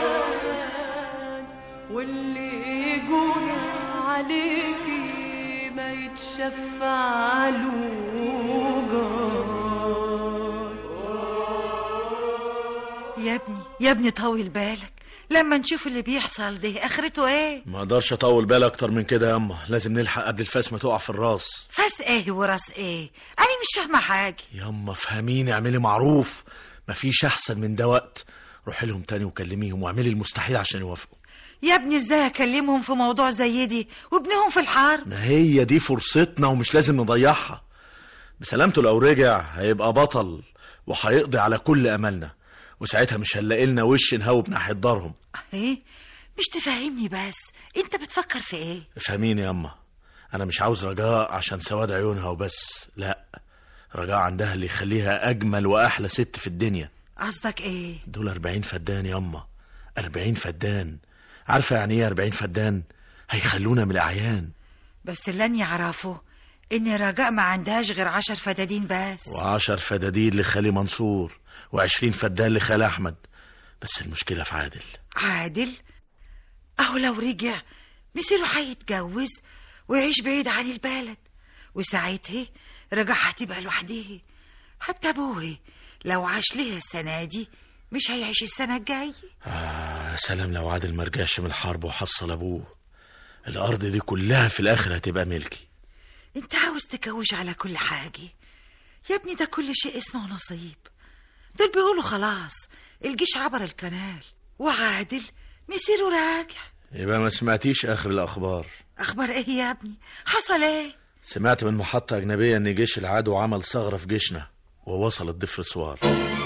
واللي يقول عليكي ما يتشفع له يا ابني يا ابني طول بالك لما نشوف اللي بيحصل ده اخرته ايه ما اقدرش اطول بالي اكتر من كده ياما لازم نلحق قبل الفاس ما تقع في الراس فاس ايه وراس ايه انا مش فاهمه حاجه ياما فهميني اعملي معروف مفيش احسن من ده وقت روحي لهم تاني وكلميهم واعملي المستحيل عشان يوافقوا يا ابني ازاي اكلمهم في موضوع زي دي وابنهم في الحرب ما هي دي فرصتنا ومش لازم نضيعها بسلامته لو رجع هيبقى بطل وهيقضي على كل املنا وساعتها مش هنلاقي لنا وش نهوب ناحيه دارهم ايه مش تفهمني بس انت بتفكر في ايه افهميني ياما انا مش عاوز رجاء عشان سواد عيونها وبس لا رجاء عندها اللي يخليها اجمل واحلى ست في الدنيا قصدك ايه دول أربعين فدان ياما أربعين فدان عارفة يعني ايه أربعين فدان هيخلونا من الأعيان بس اللي أنا يعرفه ان رجاء ما عندهاش غير عشر فدادين بس وعشر فدادين لخالي منصور وعشرين فدان لخالي أحمد بس المشكلة في عادل عادل اهو لو رجع مصيره هيتجوز ويعيش بعيد عن البلد وساعتها رجع هتبقى لوحدها حتى ابوه لو عاش ليها السنه دي مش هيعيش السنه الجايه آه يا سلام لو عادل ما رجعش من الحرب وحصل أبوه الأرض دي كلها في الآخر هتبقى ملكي انت عاوز تكوش على كل حاجه يا ابني ده كل شيء اسمه نصيب دول بيقولوا خلاص الجيش عبر الكنال وعادل مصيره راجع يبقى ما سمعتيش آخر الأخبار اخبار ايه يا ابني حصل ايه سمعت من محطة أجنبية إن جيش العدو عمل ثغرة في جيشنا ووصل الضفر سوار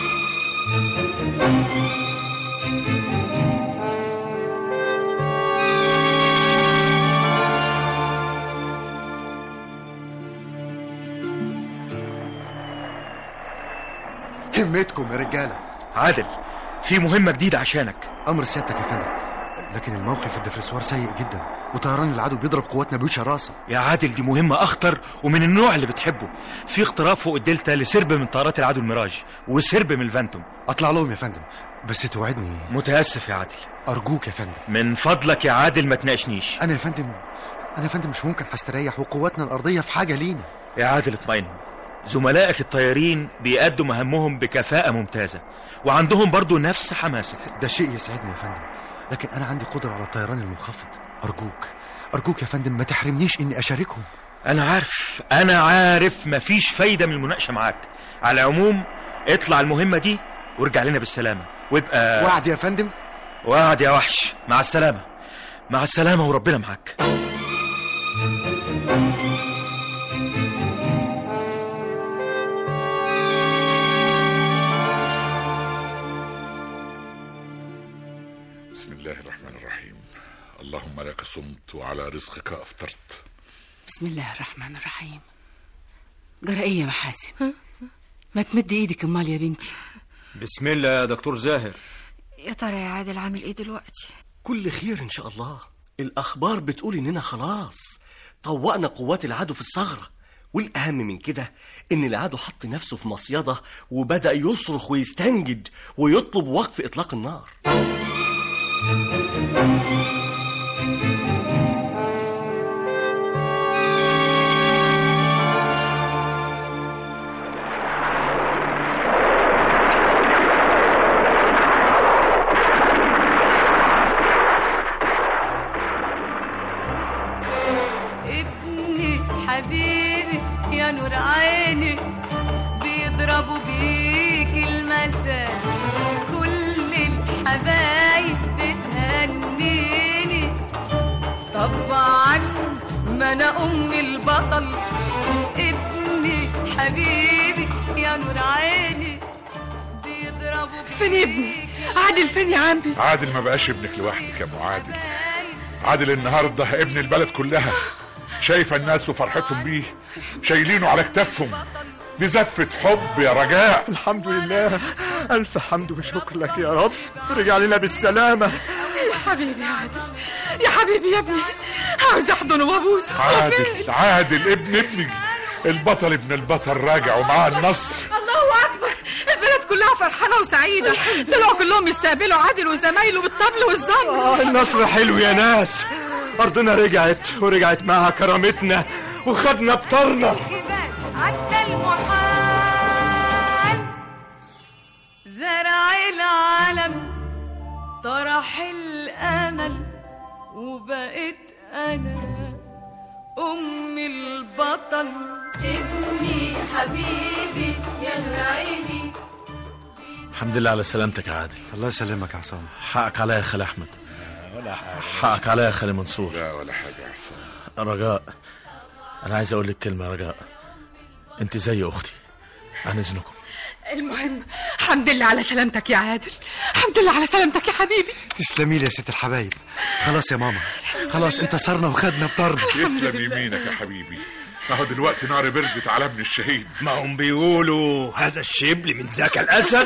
همتكم يا رجاله عادل في مهمة جديدة عشانك امر سيادتك يا فندم لكن الموقف في الدفرسوار سيء جدا وطيران العدو بيضرب قواتنا بشراسه يا عادل دي مهمة أخطر ومن النوع اللي بتحبه في اقتراب فوق الدلتا لسرب من طيارات العدو الميراج وسرب من الفانتوم اطلع لهم يا فندم بس توعدني متأسف يا عادل ارجوك يا فندم من فضلك يا عادل ما تناقشنيش انا يا فندم انا يا فندم مش ممكن هستريح وقواتنا الارضيه في حاجه لينا يا عادل اطمئن زملائك الطيارين بيأدوا مهمهم بكفاءة ممتازة وعندهم برضو نفس حماسك ده شيء يسعدني يا فندم لكن انا عندي قدره على الطيران المنخفض ارجوك ارجوك يا فندم ما تحرمنيش اني اشاركهم أنا عارف أنا عارف مفيش فايدة من المناقشة معاك على العموم اطلع المهمة دي وارجع لنا بالسلامة وابقى وعد يا فندم وعد يا وحش مع السلامة مع السلامة وربنا معاك بسم الله الرحمن الرحيم اللهم لك صمت وعلى رزقك افطرت بسم الله الرحمن الرحيم جرى ايه يا محاسن ما تمد ايدك امال يا بنتي بسم الله يا دكتور زاهر يا ترى يا عادل عامل ايه دلوقتي كل خير ان شاء الله الاخبار بتقول اننا خلاص طوقنا قوات العدو في الثغره والاهم من كده ان العدو حط نفسه في مصيده وبدا يصرخ ويستنجد ويطلب وقف اطلاق النار ابني حبيبي يا نور عيني بيضربوا بيك المساء كل الحبايب بتهنيني طبعا ما انا ام البطل ابني حبيبي يا نور عيني بيضربوا فين ابني عادل فين يا عمي عادل ما بقاش ابنك لوحدك يا ام عادل عادل النهارده ابن البلد كلها شايفه الناس وفرحتهم بيه شايلينه على كتافهم دي زفة حب يا رجاء الحمد لله ألف حمد وشكر لك يا رب رجع لنا بالسلامة يا حبيبي يا عادل يا حبيبي يا ابني عاوز احضنه وابوسه عادل عادل ابن ابني البطل ابن البطل راجع ومعاه النصر الله اكبر البلد كلها فرحانه وسعيده طلعوا كلهم يستقبلوا عادل وزمايله بالطبل والزمر آه النصر حلو يا ناس أرضنا رجعت ورجعت معها كرامتنا وخدنا بطرنا عدى المحال زرع العالم البطل ابني حبيبي يا نور عيني الحمد لله على سلامتك يا عادل الله يسلمك يا عصام حقك عليا يا خالي احمد حقك عليا يا خالي منصور لا ولا حاجه يا عصام رجاء انا عايز اقول لك كلمه يا رجاء انت زي اختي عن اذنكم المهم الحمد لله على سلامتك يا عادل الحمد لله على سلامتك يا حبيبي تسلمي لي يا ست الحبايب خلاص يا ماما خلاص انتصرنا وخدنا بطارنا يسلم يمينك يا حبيبي اهو دلوقتي نار بردت على ابن الشهيد ما هم بيقولوا هذا الشبل من ذاك الاسد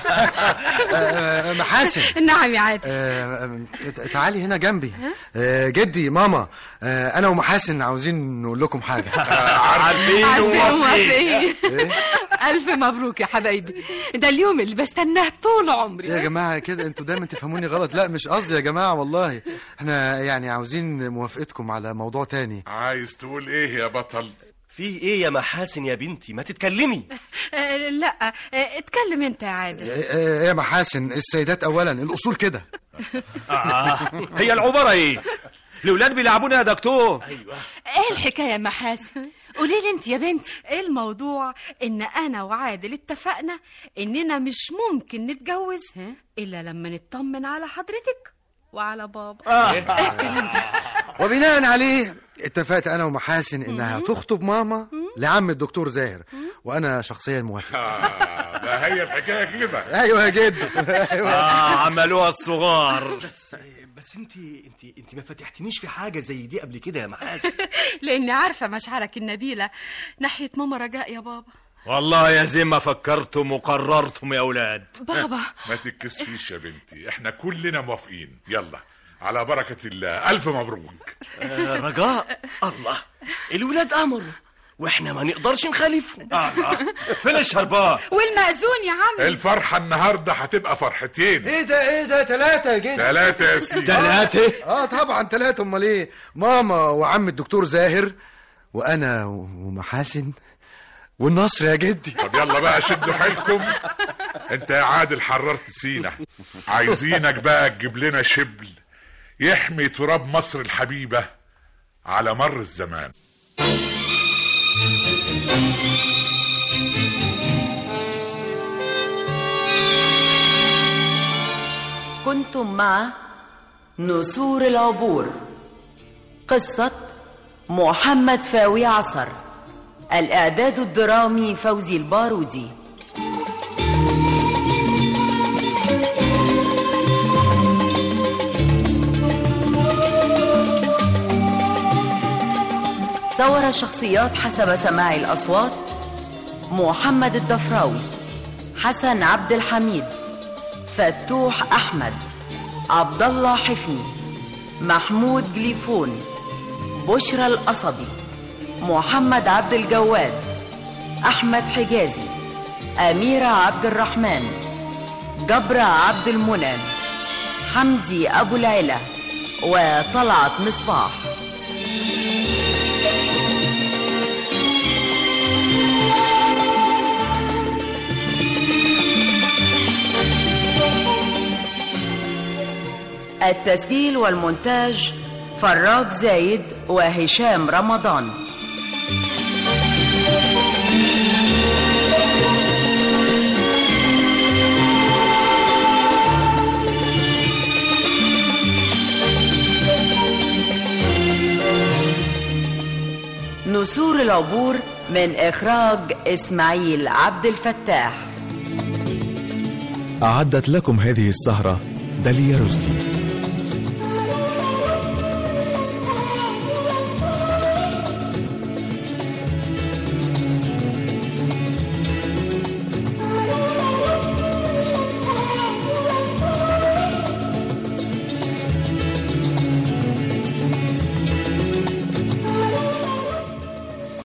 آه، محاسن نعم يا عادل آه، آه، تعالي هنا جنبي آه، جدي ماما آه، انا ومحاسن عاوزين نقول لكم حاجه عارفين موافقين ألف مبروك يا حبايبي ده اليوم اللي بستناه طول عمري يا جماعه كده انتوا دايما تفهموني غلط لا مش قصدي يا جماعه والله احنا يعني عاوزين موافقتكم على موضوع تاني عايز تقول ايه يا بطل في ايه يا محاسن يا بنتي ما تتكلمي آه، لا آه، اتكلم انت يا عادل آه، آه، يا محاسن السيدات اولا الاصول كده آه. هي العبارة ايه الولاد بيلعبونا يا دكتور ايه الحكايه يا محاسن قولي لي انت يا بنتي الموضوع ان انا وعادل اتفقنا اننا مش ممكن نتجوز الا لما نطمن على حضرتك وعلى بابا إيه الكلام ده؟ وبناء عليه اتفقت انا ومحاسن انها تخطب ماما لعم الدكتور زاهر وانا شخصيا موافق آه ده هي الحكايه كده ايوه يا جد اه عملوها الصغار بس بس انت انت انت ما فتحتنيش في حاجه زي دي قبل كده يا محاسن لاني عارفه مشاعرك النبيله ناحيه ماما رجاء يا بابا والله يا زي ما فكرتم وقررتم يا اولاد بابا ما تتكسفيش يا بنتي احنا كلنا موافقين يلا على بركه الله الف مبروك آه رجاء الله الولاد امروا واحنا ما نقدرش نخالفهم فين الشربات والمأذون يا عم الفرحه النهارده هتبقى فرحتين ايه ده ايه ده ثلاثة يا جد ثلاثه يا سيدي ثلاثة اه طبعا ثلاثة امال ايه ماما وعم الدكتور زاهر وانا ومحاسن والنصر يا جدي طب يلا بقى شدوا حيلكم انت يا عادل حررت سينا عايزينك بقى تجيب لنا شبل يحمي تراب مصر الحبيبه على مر الزمان كنتم مع نسور العبور قصة محمد فاوي عصر الإعداد الدرامي فوزي البارودي صور الشخصيات حسب سماع الأصوات محمد الضفراوي حسن عبد الحميد فتوح أحمد عبد الله حفني محمود جليفون بشرى القصبي محمد عبد الجواد أحمد حجازي أميرة عبد الرحمن جبرة عبد المنعم حمدي أبو العلا وطلعت مصباح التسجيل والمونتاج فراج زايد وهشام رمضان نسور العبور من إخراج إسماعيل عبد الفتاح أعدت لكم هذه السهرة داليا رشدي